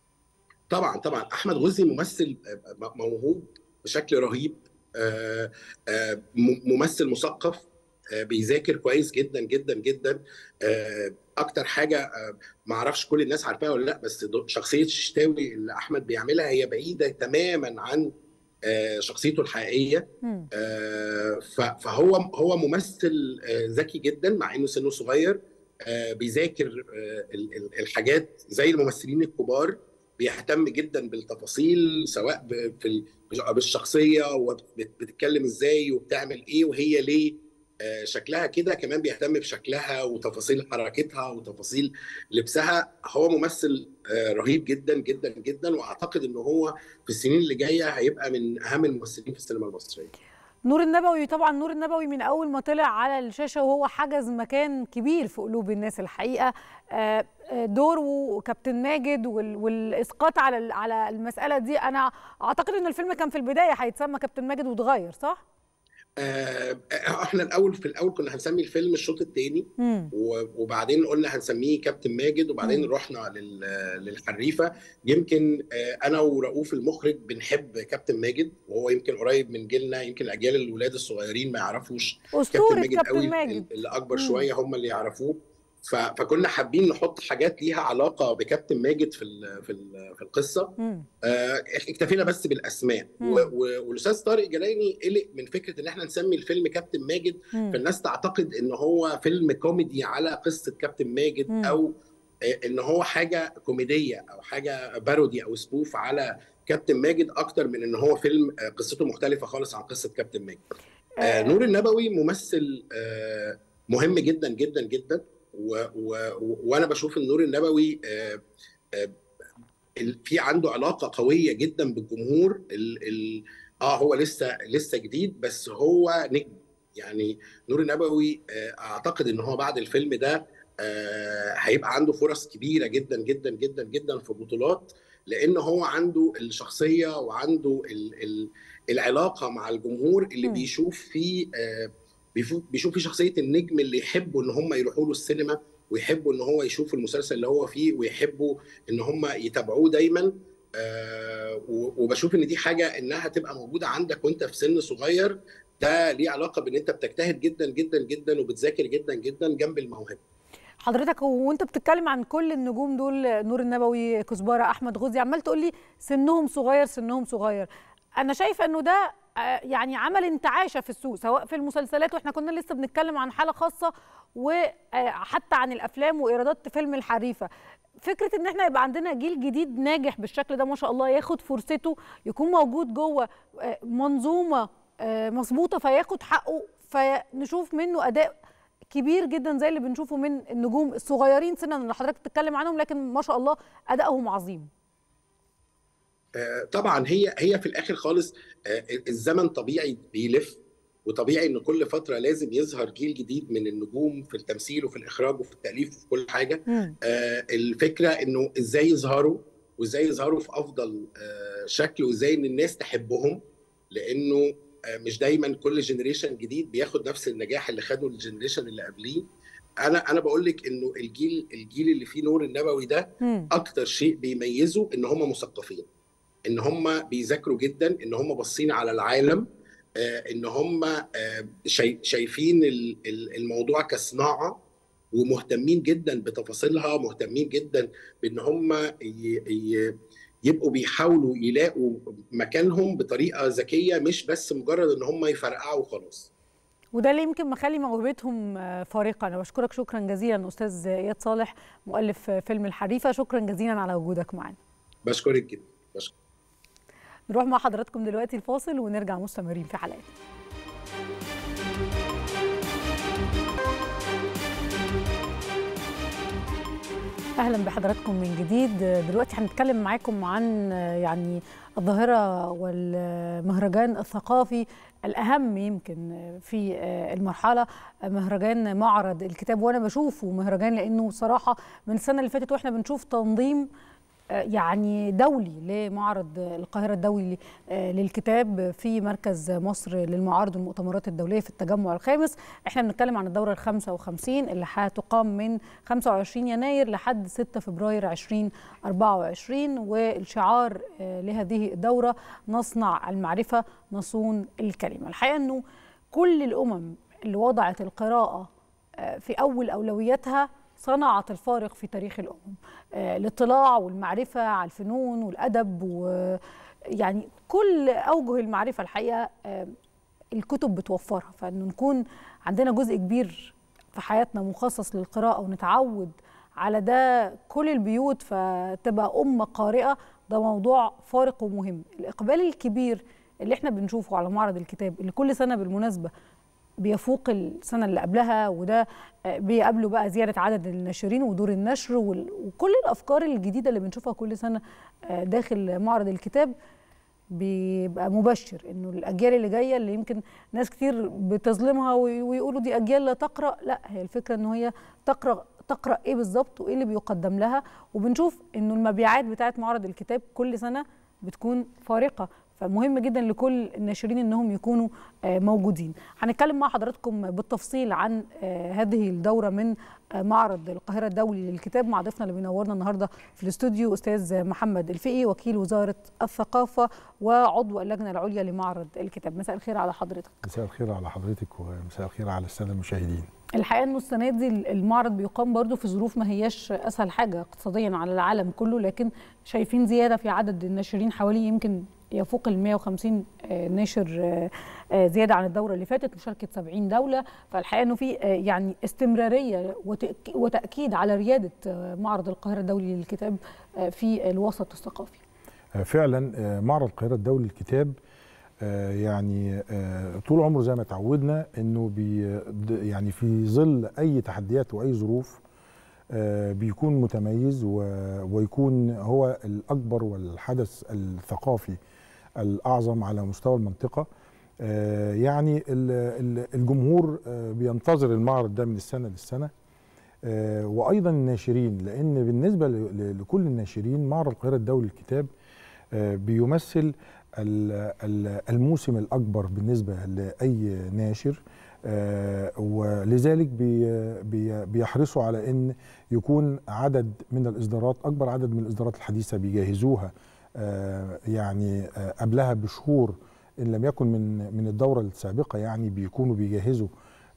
طبعا طبعا احمد غزي ممثل موهوب بشكل رهيب آه، آه، م- ممثل مثقف آه، بيذاكر كويس جدا جدا جدا آه، اكتر حاجه آه، ما اعرفش كل الناس عارفاها ولا لا بس دو- شخصيه الشتاوي اللي احمد بيعملها هي بعيده تماما عن آه، شخصيته الحقيقيه مم. آه، ف- فهو هو ممثل آه، ذكي جدا مع انه سنه صغير آه، بيذاكر آه، ال- ال- الحاجات زي الممثلين الكبار بيهتم جدا بالتفاصيل سواء في بالشخصيه وبتتكلم ازاي وبتعمل ايه وهي ليه شكلها كده كمان بيهتم بشكلها وتفاصيل حركتها وتفاصيل لبسها هو ممثل رهيب جدا جدا جدا واعتقد ان هو في السنين اللي جايه هيبقى من اهم الممثلين في السينما المصريه نور النبوي طبعا نور النبوي من اول ما طلع على الشاشه وهو حجز مكان كبير في قلوب الناس الحقيقه دور وكابتن ماجد والاسقاط على على المساله دي انا اعتقد ان الفيلم كان في البدايه هيتسمى كابتن ماجد واتغير صح؟ احنا الاول في الاول كنا هنسمي الفيلم الشوط الثاني وبعدين قلنا هنسميه كابتن ماجد وبعدين مم. رحنا للحريفه يمكن انا ورؤوف المخرج بنحب كابتن ماجد وهو يمكن قريب من جيلنا يمكن الاجيال الولاد الصغيرين ما يعرفوش كابتن ماجد كابتن قوي ماجد. اللي اكبر مم. شويه هم اللي يعرفوه فكنا حابين نحط حاجات ليها علاقه بكابتن ماجد في ال في ال في القصه آه اكتفينا بس بالاسماء والاستاذ طارق جلايني قلق من فكره ان احنا نسمي الفيلم كابتن ماجد مم. فالناس تعتقد ان هو فيلم كوميدي على قصه كابتن ماجد مم. او ان هو حاجه كوميديه او حاجه بارودي او سبوف على كابتن ماجد اكتر من ان هو فيلم قصته مختلفه خالص عن قصه كابتن ماجد آه نور النبوي ممثل آه مهم جدا جدا جدا و و وانا بشوف النور النبوي آه آه في عنده علاقه قويه جدا بالجمهور ال ال اه هو لسه لسه جديد بس هو نجم يعني نور النبوي آه اعتقد ان هو بعد الفيلم ده هيبقى عنده فرص كبيره جدا جدا جدا جدا في بطولات لان هو عنده الشخصيه وعنده ال ال العلاقه مع الجمهور اللي م. بيشوف فيه بيشوف في شخصيه النجم اللي يحبوا ان هم يروحوا له السينما ويحبوا ان هو يشوفوا المسلسل اللي هو فيه ويحبوا ان هم يتابعوه دايما آه وبشوف ان دي حاجه انها تبقى موجوده عندك وانت في سن صغير ده ليه علاقه بان انت بتجتهد جدا جدا جدا وبتذاكر جدا جدا جنب الموهبه حضرتك وانت بتتكلم عن كل النجوم دول نور النبوي كزبره احمد غزي عمال تقول لي سنهم صغير سنهم صغير انا شايفه انه ده يعني عمل انتعاشه في السوق سواء في المسلسلات واحنا كنا لسه بنتكلم عن حاله خاصه وحتى عن الافلام وايرادات فيلم الحريفه فكره ان احنا يبقى عندنا جيل جديد ناجح بالشكل ده ما شاء الله ياخد فرصته يكون موجود جوه منظومه مظبوطه فياخد حقه فنشوف منه اداء كبير جدا زي اللي بنشوفه من النجوم الصغيرين سنا اللي حضرتك بتتكلم عنهم لكن ما شاء الله ادائهم عظيم طبعا هي هي في الاخر خالص الزمن طبيعي بيلف وطبيعي ان كل فتره لازم يظهر جيل جديد من النجوم في التمثيل وفي الاخراج وفي التاليف وفي كل حاجه الفكره انه ازاي يظهروا وازاي يظهروا في افضل شكل وازاي ان الناس تحبهم لانه مش دايما كل جنريشن جديد بياخد نفس النجاح اللي خده الجنريشن اللي قبليه انا انا بقول لك انه الجيل الجيل اللي فيه نور النبوي ده اكتر شيء بيميزه ان هم مثقفين ان هم بيذاكروا جدا ان هم باصين على العالم ان هم شايفين الموضوع كصناعه ومهتمين جدا بتفاصيلها مهتمين جدا بان هم يبقوا بيحاولوا يلاقوا مكانهم بطريقه ذكيه مش بس مجرد ان هم يفرقعوا وخلاص وده اللي يمكن مخلي موهبتهم فارقه انا بشكرك شكرا جزيلا استاذ اياد صالح مؤلف فيلم الحريفه شكرا جزيلا على وجودك معنا بشكرك جدا بشكرك نروح مع حضراتكم دلوقتي الفاصل ونرجع مستمرين في حلقتنا اهلا بحضراتكم من جديد دلوقتي هنتكلم معاكم عن يعني الظاهره والمهرجان الثقافي الاهم يمكن في المرحله مهرجان معرض الكتاب وانا بشوفه مهرجان لانه صراحه من السنه اللي فاتت واحنا بنشوف تنظيم يعني دولي لمعرض القاهرة الدولي للكتاب في مركز مصر للمعارض والمؤتمرات الدولية في التجمع الخامس احنا بنتكلم عن الدورة ال 55 اللي هتقام من 25 يناير لحد 6 فبراير 2024 والشعار لهذه الدورة نصنع المعرفة نصون الكلمة الحقيقة انه كل الأمم اللي وضعت القراءة في أول أولوياتها صنعت الفارق في تاريخ الأمم آه الاطلاع والمعرفة على الفنون والأدب ويعني كل أوجه المعرفة الحقيقة آه الكتب بتوفرها فإنه نكون عندنا جزء كبير في حياتنا مخصص للقراءة ونتعود على ده كل البيوت فتبقى أمة قارئة ده موضوع فارق ومهم الإقبال الكبير اللي احنا بنشوفه على معرض الكتاب اللي كل سنة بالمناسبة بيفوق السنة اللي قبلها وده بيقابله بقى زيادة عدد الناشرين ودور النشر وكل الأفكار الجديدة اللي بنشوفها كل سنة داخل معرض الكتاب بيبقى مبشر انه الاجيال اللي جايه اللي يمكن ناس كتير بتظلمها ويقولوا دي اجيال لا تقرا لا هي الفكره انه هي تقرا تقرا ايه بالظبط وايه اللي بيقدم لها وبنشوف انه المبيعات بتاعه معرض الكتاب كل سنه بتكون فارقه فمهم جدا لكل الناشرين انهم يكونوا موجودين هنتكلم مع حضراتكم بالتفصيل عن هذه الدوره من معرض القاهره الدولي للكتاب مع ضيفنا اللي بينورنا النهارده في الاستوديو استاذ محمد الفقي وكيل وزاره الثقافه وعضو اللجنه العليا لمعرض الكتاب مساء الخير على حضرتك مساء الخير على حضرتك ومساء الخير على الساده المشاهدين الحقيقه انه السنه دي المعرض بيقام برضو في ظروف ما هياش اسهل حاجه اقتصاديا على العالم كله لكن شايفين زياده في عدد الناشرين حوالي يمكن يفوق ال 150 ناشر زياده عن الدوره اللي فاتت مشاركه 70 دوله فالحقيقه انه في يعني استمراريه وتاكيد على رياده معرض القاهره الدولي للكتاب في الوسط الثقافي. فعلا معرض القاهره الدولي للكتاب يعني طول عمره زي ما تعودنا انه بي يعني في ظل اي تحديات واي ظروف بيكون متميز ويكون هو الاكبر والحدث الثقافي الاعظم على مستوى المنطقه يعني الجمهور بينتظر المعرض ده من السنه للسنه وايضا الناشرين لان بالنسبه لكل الناشرين معرض القاهره الدولي للكتاب بيمثل الموسم الاكبر بالنسبه لاي ناشر ولذلك بيحرصوا على ان يكون عدد من الاصدارات اكبر عدد من الاصدارات الحديثه بيجهزوها يعني قبلها بشهور ان لم يكن من من الدوره السابقه يعني بيكونوا بيجهزوا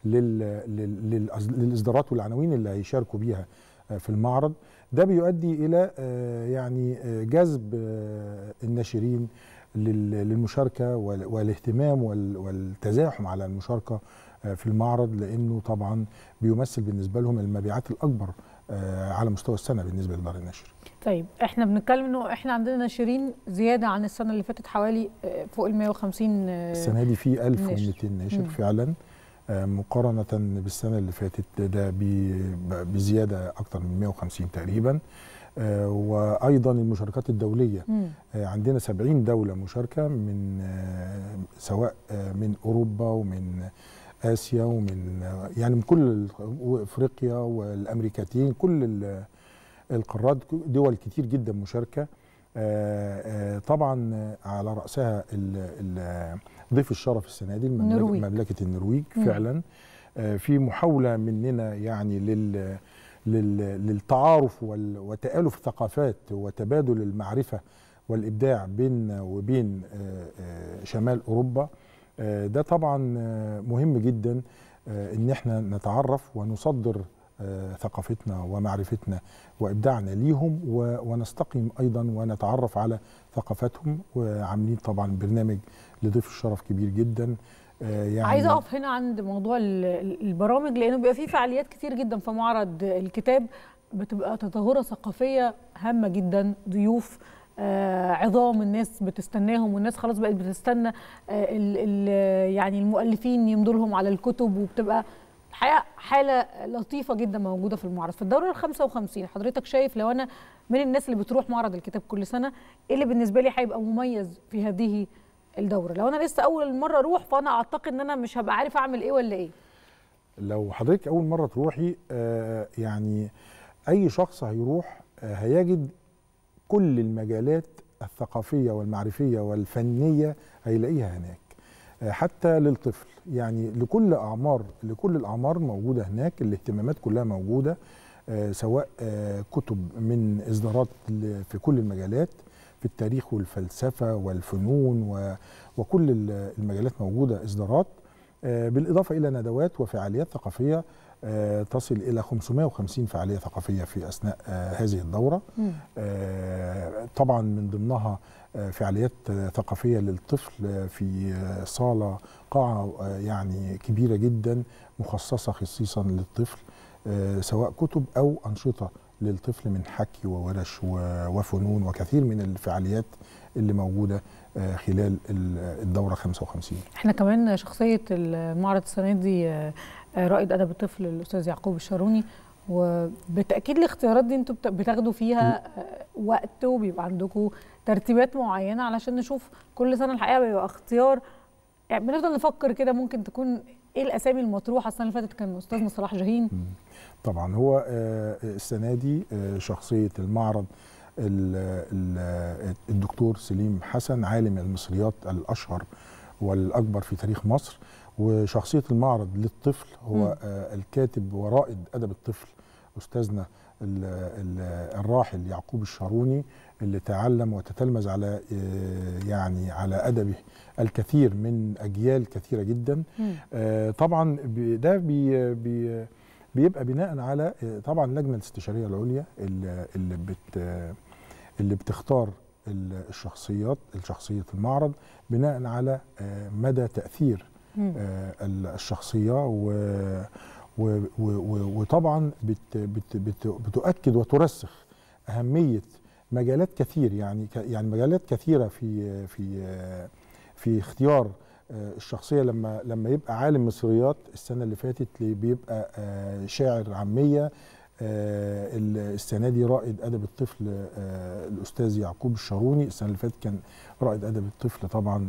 للاصدارات والعناوين اللي هيشاركوا بيها في المعرض ده بيؤدي الى يعني جذب الناشرين للمشاركه والاهتمام والتزاحم على المشاركه في المعرض لانه طبعا بيمثل بالنسبه لهم المبيعات الاكبر على مستوى السنه بالنسبه لدار النشر. طيب احنا بنتكلم انه احنا عندنا ناشرين زياده عن السنه اللي فاتت حوالي فوق ال 150 السنه دي في 1200 ناشر فعلا مقارنه بالسنه اللي فاتت ده بزياده اكثر من 150 تقريبا وايضا المشاركات الدوليه مم. عندنا 70 دوله مشاركه من سواء من اوروبا ومن اسيا ومن يعني من كل افريقيا والامريكتين كل القارات دول كتير جدا مشاركه طبعا على راسها ضيف الشرف السنه دي مملكه النرويج فعلا في محاوله مننا يعني لل للتعارف وتآلف الثقافات وتبادل المعرفة والإبداع بيننا وبين شمال أوروبا ده طبعا مهم جدا إن احنا نتعرف ونصدر ثقافتنا ومعرفتنا وإبداعنا ليهم ونستقيم أيضا ونتعرف على ثقافتهم وعاملين طبعا برنامج لضيف الشرف كبير جدا يعني عايزه اقف هنا عند موضوع البرامج لانه بيبقى في فعاليات كتير جدا في معرض الكتاب بتبقى تظاهره ثقافيه هامه جدا ضيوف آه عظام الناس بتستناهم والناس خلاص بقت بتستنى آه ال ال يعني المؤلفين يمضوا لهم على الكتب وبتبقى الحقيقه حاله لطيفه جدا موجوده في المعرض في الدوره ال 55 حضرتك شايف لو انا من الناس اللي بتروح معرض الكتاب كل سنه ايه اللي بالنسبه لي هيبقى مميز في هذه الدوره لو انا لسه اول مره اروح فانا اعتقد ان انا مش هبقى عارف اعمل ايه ولا ايه لو حضرتك اول مره تروحي آه يعني اي شخص هيروح آه هيجد كل المجالات الثقافيه والمعرفيه والفنيه هيلاقيها هناك آه حتى للطفل يعني لكل اعمار لكل الاعمار موجوده هناك الاهتمامات كلها موجوده سواء كتب من اصدارات في كل المجالات في التاريخ والفلسفه والفنون و... وكل المجالات موجوده اصدارات بالاضافه الى ندوات وفعاليات ثقافيه تصل الى 550 فعاليه ثقافيه في اثناء هذه الدوره طبعا من ضمنها فعاليات ثقافيه للطفل في صاله قاعه يعني كبيره جدا مخصصه خصيصا للطفل سواء كتب او انشطه للطفل من حكي وورش وفنون وكثير من الفعاليات اللي موجوده خلال الدوره 55 احنا كمان شخصيه المعرض السنه دي رائد ادب الطفل الاستاذ يعقوب الشاروني وبالتاكيد الاختيارات دي انتوا بتاخدوا فيها وقت وبيبقى عندكم ترتيبات معينه علشان نشوف كل سنه الحقيقه بيبقى اختيار يعني بنفضل نفكر كده ممكن تكون ايه الاسامي المطروحه السنه اللي فاتت كان استاذنا صلاح جاهين طبعا هو السنه دي شخصيه المعرض الدكتور سليم حسن عالم المصريات الاشهر والاكبر في تاريخ مصر وشخصيه المعرض للطفل هو م. الكاتب ورائد ادب الطفل استاذنا الراحل يعقوب الشاروني اللي تعلم وتتلمذ على يعني على ادبه الكثير من اجيال كثيره جدا م. طبعا ده بي بي بيبقى بناء على طبعا اللجنه الاستشاريه العليا اللي, اللي بت اللي بتختار الشخصيات الشخصيه المعرض بناء على مدى تاثير الشخصيه و وطبعا بت بت بت بتؤكد وترسخ اهميه مجالات كثير يعني يعني مجالات كثيره في في في اختيار الشخصيه لما لما يبقى عالم مصريات السنه اللي فاتت بيبقى شاعر عاميه السنه دي رائد ادب الطفل الاستاذ يعقوب الشاروني السنه اللي فاتت كان رائد ادب الطفل طبعا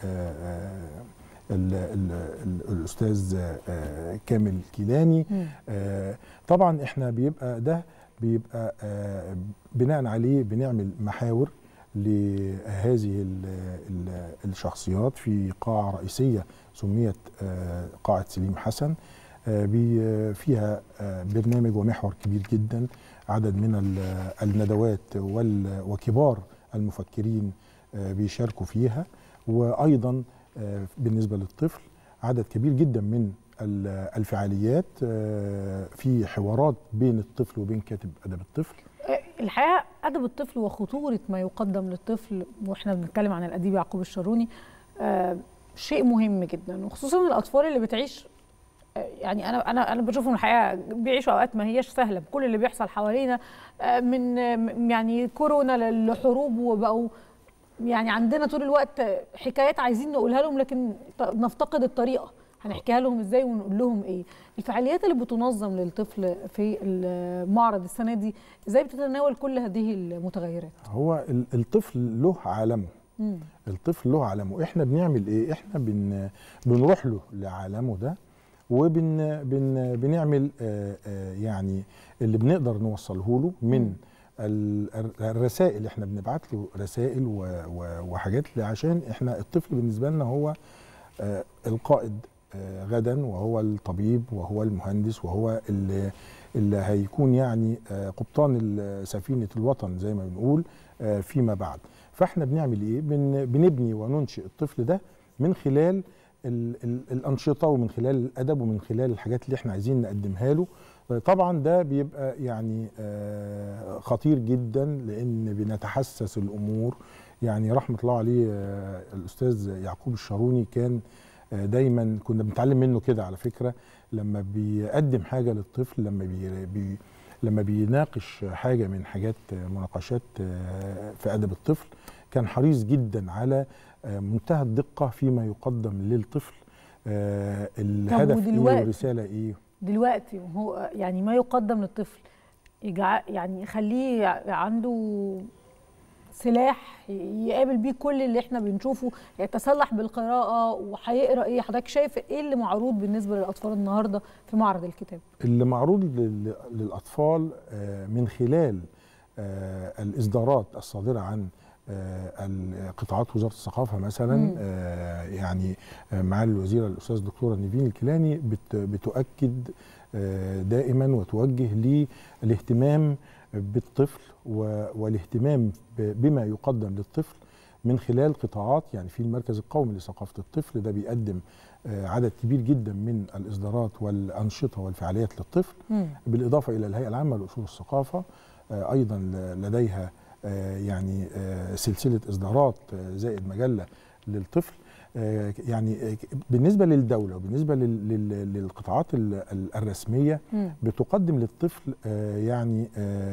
ال ال ال الاستاذ كامل كيلاني طبعا احنا بيبقى ده بيبقى بناء عليه بنعمل محاور لهذه ال ال الشخصيات في قاعة رئيسية سميت قاعة سليم حسن فيها برنامج ومحور كبير جدا عدد من الندوات وكبار المفكرين بيشاركوا فيها وأيضا بالنسبة للطفل عدد كبير جدا من الفعاليات في حوارات بين الطفل وبين كاتب أدب الطفل الحقيقه ادب الطفل وخطوره ما يقدم للطفل واحنا بنتكلم عن الاديب يعقوب الشاروني آه شيء مهم جدا وخصوصا الاطفال اللي بتعيش آه يعني انا انا انا بشوفهم الحقيقه بيعيشوا اوقات ما هياش سهله بكل اللي بيحصل حوالينا آه من يعني كورونا لحروب وبقوا يعني عندنا طول الوقت حكايات عايزين نقولها لهم لكن نفتقد الطريقه هنحكيها لهم ازاي ونقول لهم ايه الفعاليات اللي بتنظم للطفل في المعرض السنه دي ازاي بتتناول كل هذه المتغيرات هو الطفل له عالمه مم. الطفل له عالمه احنا بنعمل ايه احنا بن بنروح له لعالمه ده وبن بن بنعمل آآ آآ يعني اللي بنقدر نوصله له من مم. الرسائل احنا بنبعت له رسائل وحاجات عشان احنا الطفل بالنسبه لنا هو القائد غدا وهو الطبيب وهو المهندس وهو اللي, اللي هيكون يعني قبطان سفينه الوطن زي ما بنقول فيما بعد فاحنا بنعمل ايه بن بنبني وننشئ الطفل ده من خلال ال ال الانشطه ومن خلال الادب ومن خلال الحاجات اللي احنا عايزين نقدمها له طبعا ده بيبقى يعني خطير جدا لان بنتحسس الامور يعني رحمه الله عليه الاستاذ يعقوب الشاروني كان دايما كنا بنتعلم منه كده على فكره لما بيقدم حاجه للطفل لما بي بي لما بيناقش حاجه من حاجات مناقشات في ادب الطفل كان حريص جدا على منتهى الدقه فيما يقدم للطفل الهدف ايه والرساله ايه دلوقتي هو يعني ما يقدم للطفل يعني يخليه عنده سلاح يقابل بيه كل اللي احنا بنشوفه يتسلح بالقراءه وهيقرا ايه حضرتك شايف ايه اللي معروض بالنسبه للاطفال النهارده في معرض الكتاب اللي معروض للاطفال من خلال الاصدارات الصادره عن قطاعات وزاره الثقافه مثلا مم. يعني معالي الوزيره الاستاذ الدكتوره نيفين الكيلاني بتؤكد دائما وتوجه للاهتمام بالطفل والاهتمام بما يقدم للطفل من خلال قطاعات يعني في المركز القومي لثقافه الطفل ده بيقدم عدد كبير جدا من الاصدارات والانشطه والفعاليات للطفل م. بالاضافه الى الهيئه العامه لاصول الثقافه ايضا لديها يعني سلسله اصدارات زائد مجله للطفل يعني بالنسبه للدوله وبالنسبه للقطاعات الرسميه بتقدم للطفل يعني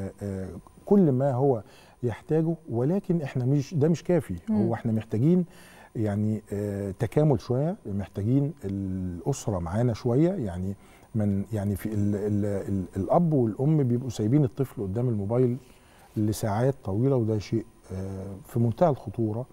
كل ما هو يحتاجه ولكن احنا مش ده مش كافي هو احنا محتاجين يعني تكامل شويه محتاجين الاسره معانا شويه يعني من يعني في ال ال ال الاب والام بيبقوا سايبين الطفل قدام الموبايل لساعات طويله وده شيء في منتهى الخطوره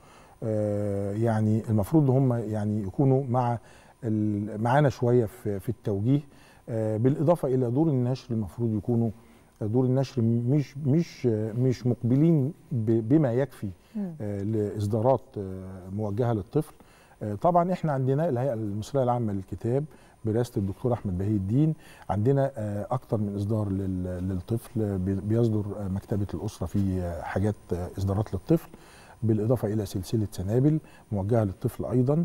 يعني المفروض هم يعني يكونوا مع معانا شويه في, في التوجيه بالاضافه الى دور النشر المفروض يكونوا دور النشر مش مش مش مقبلين بما يكفي لاصدارات موجهه للطفل طبعا احنا عندنا الهيئه المصريه العامه للكتاب برئاسه الدكتور احمد بهي الدين عندنا اكتر من اصدار للطفل بيصدر مكتبه الاسره في حاجات اصدارات للطفل بالاضافه الى سلسله سنابل موجهه للطفل ايضا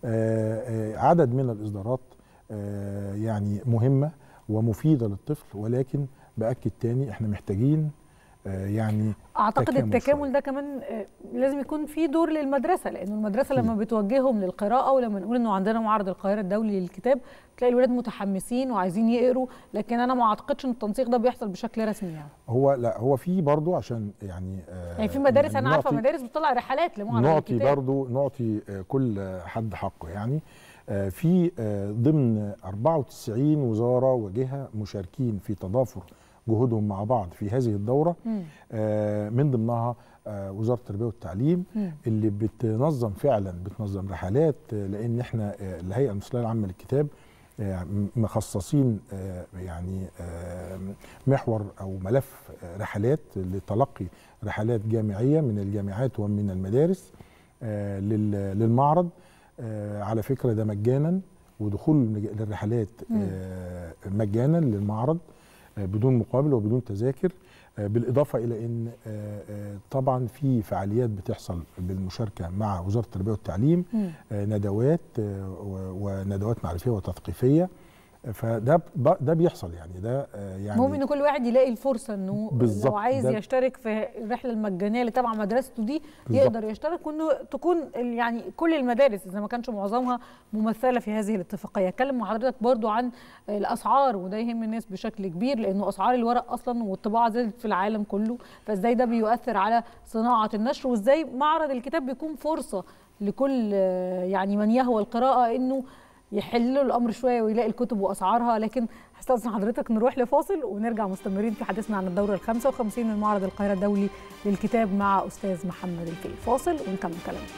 عدد من الاصدارات يعني مهمه ومفيده للطفل ولكن باكد تاني احنا محتاجين يعني اعتقد التكامل ده كمان لازم يكون في دور للمدرسه لانه المدرسه لما بتوجههم للقراءه ولما نقول انه عندنا معرض القاهره الدولي للكتاب تلاقي الولاد متحمسين وعايزين يقروا لكن انا ما اعتقدش ان التنسيق ده بيحصل بشكل رسمي يعني هو لا هو في برضه عشان يعني آه يعني في مدارس يعني انا عارفه مدارس بتطلع رحلات لمعرض نعطي الكتاب برضه نعطي كل حد حقه يعني في ضمن 94 وزاره وجهه مشاركين في تضافر جهودهم مع بعض في هذه الدوره آه من ضمنها آه وزاره التربيه والتعليم مم. اللي بتنظم فعلا بتنظم رحلات آه لان احنا آه الهيئه المصريه العامه للكتاب آه مخصصين آه يعني آه محور او ملف آه رحلات لتلقي رحلات جامعيه من الجامعات ومن المدارس آه للمعرض آه على فكره ده مجانا ودخول للرحلات آه مجانا للمعرض بدون مقابل وبدون تذاكر بالاضافه الى ان طبعا في فعاليات بتحصل بالمشاركه مع وزاره التربيه والتعليم ندوات وندوات معرفيه وتثقيفيه فده ده بيحصل يعني ده يعني المهم ان كل واحد يلاقي الفرصه انه لو عايز يشترك في الرحله المجانيه اللي تبع مدرسته دي بالزبط. يقدر يشترك وانه تكون يعني كل المدارس اذا ما كانش معظمها ممثله في هذه الاتفاقيه اتكلم مع حضرتك برضو عن الاسعار وده يهم الناس بشكل كبير لانه اسعار الورق اصلا والطباعه زادت في العالم كله فازاي ده بيؤثر على صناعه النشر وازاي معرض الكتاب بيكون فرصه لكل يعني من يهوى القراءه انه يحلوا الامر شويه ويلاقي الكتب واسعارها لكن هستاذن حضرتك نروح لفاصل ونرجع مستمرين في حديثنا عن الدوره ال 55 من معرض القاهره الدولي للكتاب مع استاذ محمد الفقي فاصل ونكمل كلامنا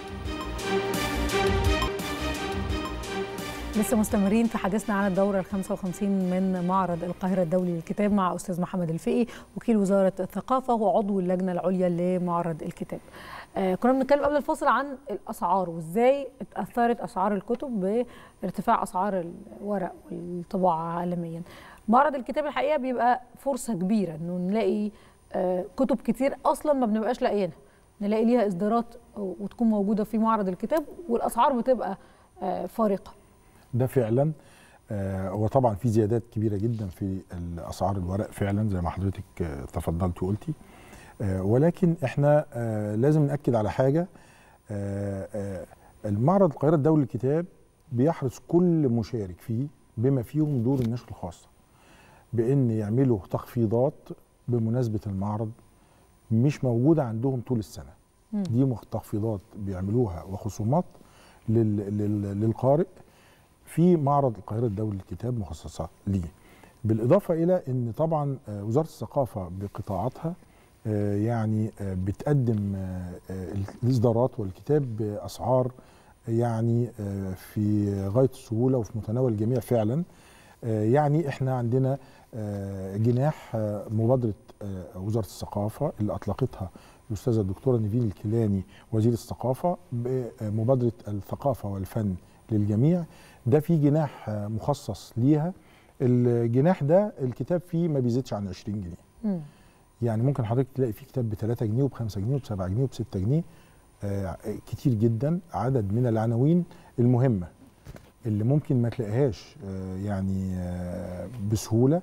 لسه مستمرين في حديثنا عن الدورة ال 55 من معرض القاهرة الدولي للكتاب مع أستاذ محمد الفقي وكيل وزارة الثقافة وعضو اللجنة العليا لمعرض الكتاب. آه كنا بنتكلم قبل الفاصل عن الاسعار وازاي اتاثرت اسعار الكتب بارتفاع اسعار الورق والطباعه عالميا. معرض الكتاب الحقيقه بيبقى فرصه كبيره انه نلاقي آه كتب كتير اصلا ما بنبقاش لاقيينها. نلاقي ليها اصدارات وتكون موجوده في معرض الكتاب والاسعار بتبقى آه فارقه. ده فعلا آه وطبعا في زيادات كبيره جدا في اسعار الورق فعلا زي ما حضرتك آه تفضلت وقلتي. آه ولكن احنا آه لازم ناكد على حاجه آه المعرض القاهره الدولي للكتاب بيحرص كل مشارك فيه بما فيهم دور النشر الخاصه بان يعملوا تخفيضات بمناسبه المعرض مش موجوده عندهم طول السنه م. دي تخفيضات بيعملوها وخصومات لل لل للقارئ في معرض القاهره الدولي للكتاب مخصصه ليه بالاضافه الى ان طبعا وزاره الثقافه بقطاعاتها يعني بتقدم الاصدارات والكتاب باسعار يعني في غايه السهوله وفي متناول الجميع فعلا يعني احنا عندنا جناح مبادره وزاره الثقافه اللي اطلقتها الاستاذه الدكتوره نيفين الكيلاني وزير الثقافه بمبادره الثقافه والفن للجميع ده في جناح مخصص ليها الجناح ده الكتاب فيه ما بيزيدش عن 20 جنيه م. يعني ممكن حضرتك تلاقي فيه كتاب ب 3 جنيه وب 5 جنيه وب 7 جنيه وب 6 جنيه آه كتير جدا عدد من العناوين المهمه اللي ممكن ما تلاقيهاش آه يعني آه بسهوله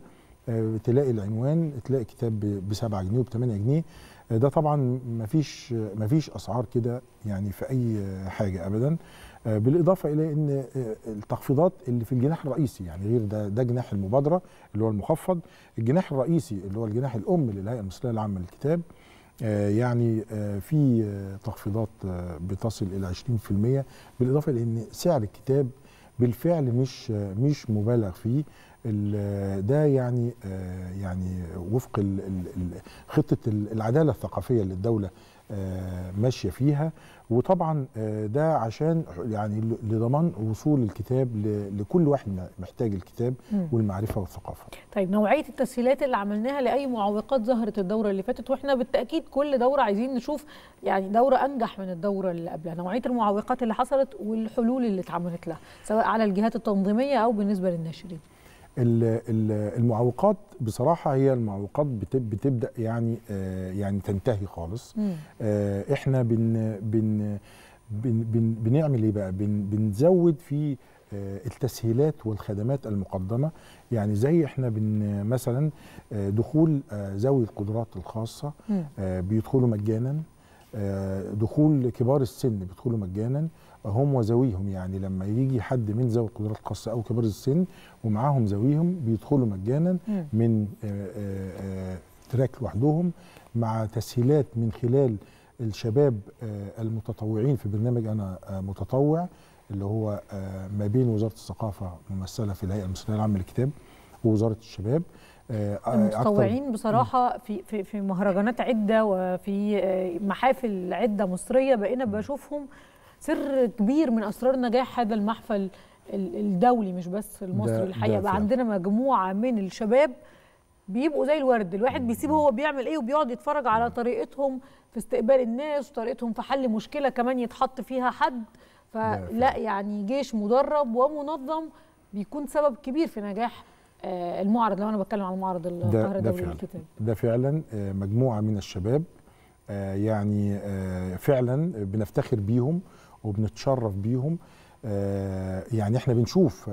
تلاقي العنوان تلاقي كتاب ب 7 جنيه وب 8 جنيه ده طبعا مفيش مفيش اسعار كده يعني في اي حاجه ابدا بالاضافه الى ان التخفيضات اللي في الجناح الرئيسي يعني غير ده ده جناح المبادره اللي هو المخفض الجناح الرئيسي اللي هو الجناح الام للهيئه المصريه العامه للكتاب يعني في تخفيضات بتصل الى 20% بالاضافه لان سعر الكتاب بالفعل مش مش مبالغ فيه ده يعني يعني وفق خطه العداله الثقافيه اللي الدوله ماشيه فيها وطبعا ده عشان يعني لضمان وصول الكتاب لكل واحد محتاج الكتاب والمعرفه والثقافه. طيب نوعيه التسهيلات اللي عملناها لاي معوقات ظهرت الدوره اللي فاتت واحنا بالتاكيد كل دوره عايزين نشوف يعني دوره انجح من الدوره اللي قبلها، نوعيه المعوقات اللي حصلت والحلول اللي اتعملت لها سواء على الجهات التنظيميه او بالنسبه للناشرين. المعوقات بصراحه هي المعوقات بتبدا يعني يعني تنتهي خالص احنا بن بن بن بن بنعمل ايه بقى بن بنزود في التسهيلات والخدمات المقدمه يعني زي احنا بن مثلا دخول ذوي القدرات الخاصه بيدخلوا مجانا دخول كبار السن بيدخلوا مجانا هم وذويهم يعني لما يجي حد من ذوي القدرات الخاصه او كبار السن ومعاهم ذويهم بيدخلوا مجانا من تراك لوحدهم مع تسهيلات من خلال الشباب المتطوعين في برنامج انا متطوع اللي هو ما بين وزاره الثقافه ممثله في الهيئه المصريه العامه للكتاب ووزاره الشباب المتطوعين بصراحه في في في مهرجانات عده وفي محافل عده مصريه بقينا بشوفهم سر كبير من اسرار نجاح هذا المحفل الدولي مش بس المصري الحقيقه بقى عندنا مجموعه من الشباب بيبقوا زي الورد الواحد بيسيب هو بيعمل ايه وبيقعد يتفرج على طريقتهم في استقبال الناس وطريقتهم في حل مشكله كمان يتحط فيها حد فلا يعني جيش مدرب ومنظم بيكون سبب كبير في نجاح المعرض لو انا بتكلم عن معرض القاهره الدولي للكتاب ده فعلا مجموعه من الشباب يعني فعلا بنفتخر بيهم وبنتشرف بيهم يعني احنا بنشوف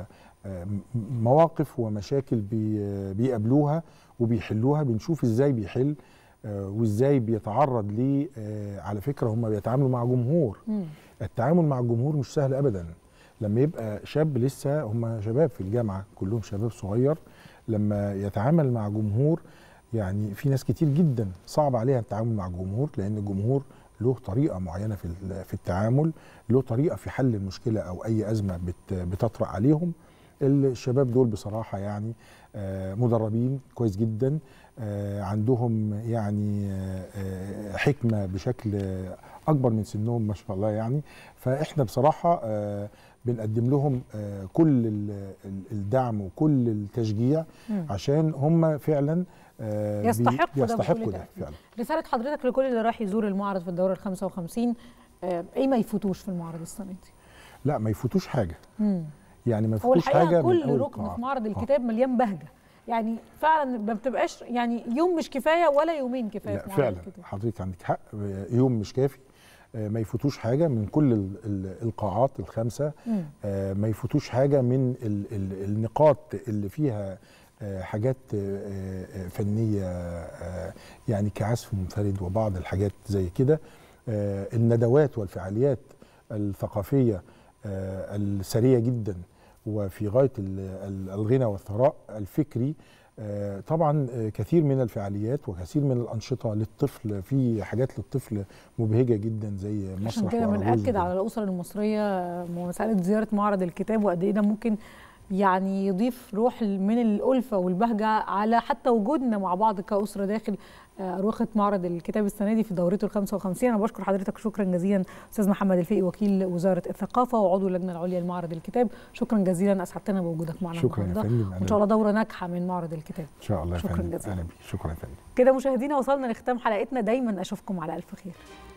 مواقف ومشاكل بيقابلوها وبيحلوها بنشوف ازاي بيحل وازاي بيتعرض ل على فكره هم بيتعاملوا مع جمهور التعامل مع الجمهور مش سهل ابدا لما يبقى شاب لسه هم شباب في الجامعه كلهم شباب صغير لما يتعامل مع جمهور يعني في ناس كتير جدا صعب عليها التعامل مع الجمهور لان الجمهور له طريقه معينه في في التعامل له طريقه في حل المشكله او اي ازمه بتطرا عليهم الشباب دول بصراحه يعني مدربين كويس جدا عندهم يعني حكمه بشكل اكبر من سنهم ما شاء الله يعني فاحنا بصراحه بنقدم لهم كل الدعم وكل التشجيع عشان هم فعلا يستحقوا يستحقوا ده فعلا رساله حضرتك لكل اللي راح يزور المعرض في الدوره ال 55 ايه ما يفوتوش في المعرض السنه دي؟ لا ما يفوتوش حاجه مم. يعني ما يفوتوش حاجه كل ركن في معرض الكتاب آه. مليان بهجه يعني فعلا ما بتبقاش يعني يوم مش كفايه ولا يومين كفايه لا فعلا حضرتك عندك حق يوم مش كافي ما يفوتوش حاجه من كل القاعات الخمسه ما يفوتوش حاجه من النقاط اللي فيها حاجات فنيه يعني كعزف منفرد وبعض الحاجات زي كده الندوات والفعاليات الثقافيه السريعه جدا وفي غايه الغنى والثراء الفكري طبعا كثير من الفعاليات وكثير من الانشطه للطفل في حاجات للطفل مبهجه جدا زي مسرح عشان كده بنأكد على الاسر المصريه مساله زياره معرض الكتاب وقد ايه ده ممكن يعني يضيف روح من الألفة والبهجة على حتى وجودنا مع بعض كأسرة داخل أروقة معرض الكتاب السنة دي في دورته ال 55 أنا بشكر حضرتك شكرا جزيلا أستاذ محمد الفقي وكيل وزارة الثقافة وعضو اللجنة العليا لمعرض الكتاب شكرا جزيلا أسعدتنا بوجودك معنا شكرا يا فندم وإن شاء الله دورة ناجحة من معرض الكتاب إن شاء الله شكرا فندم. جزيلا شكرا يا فندم كده مشاهدينا وصلنا لختام حلقتنا دايما أشوفكم على ألف خير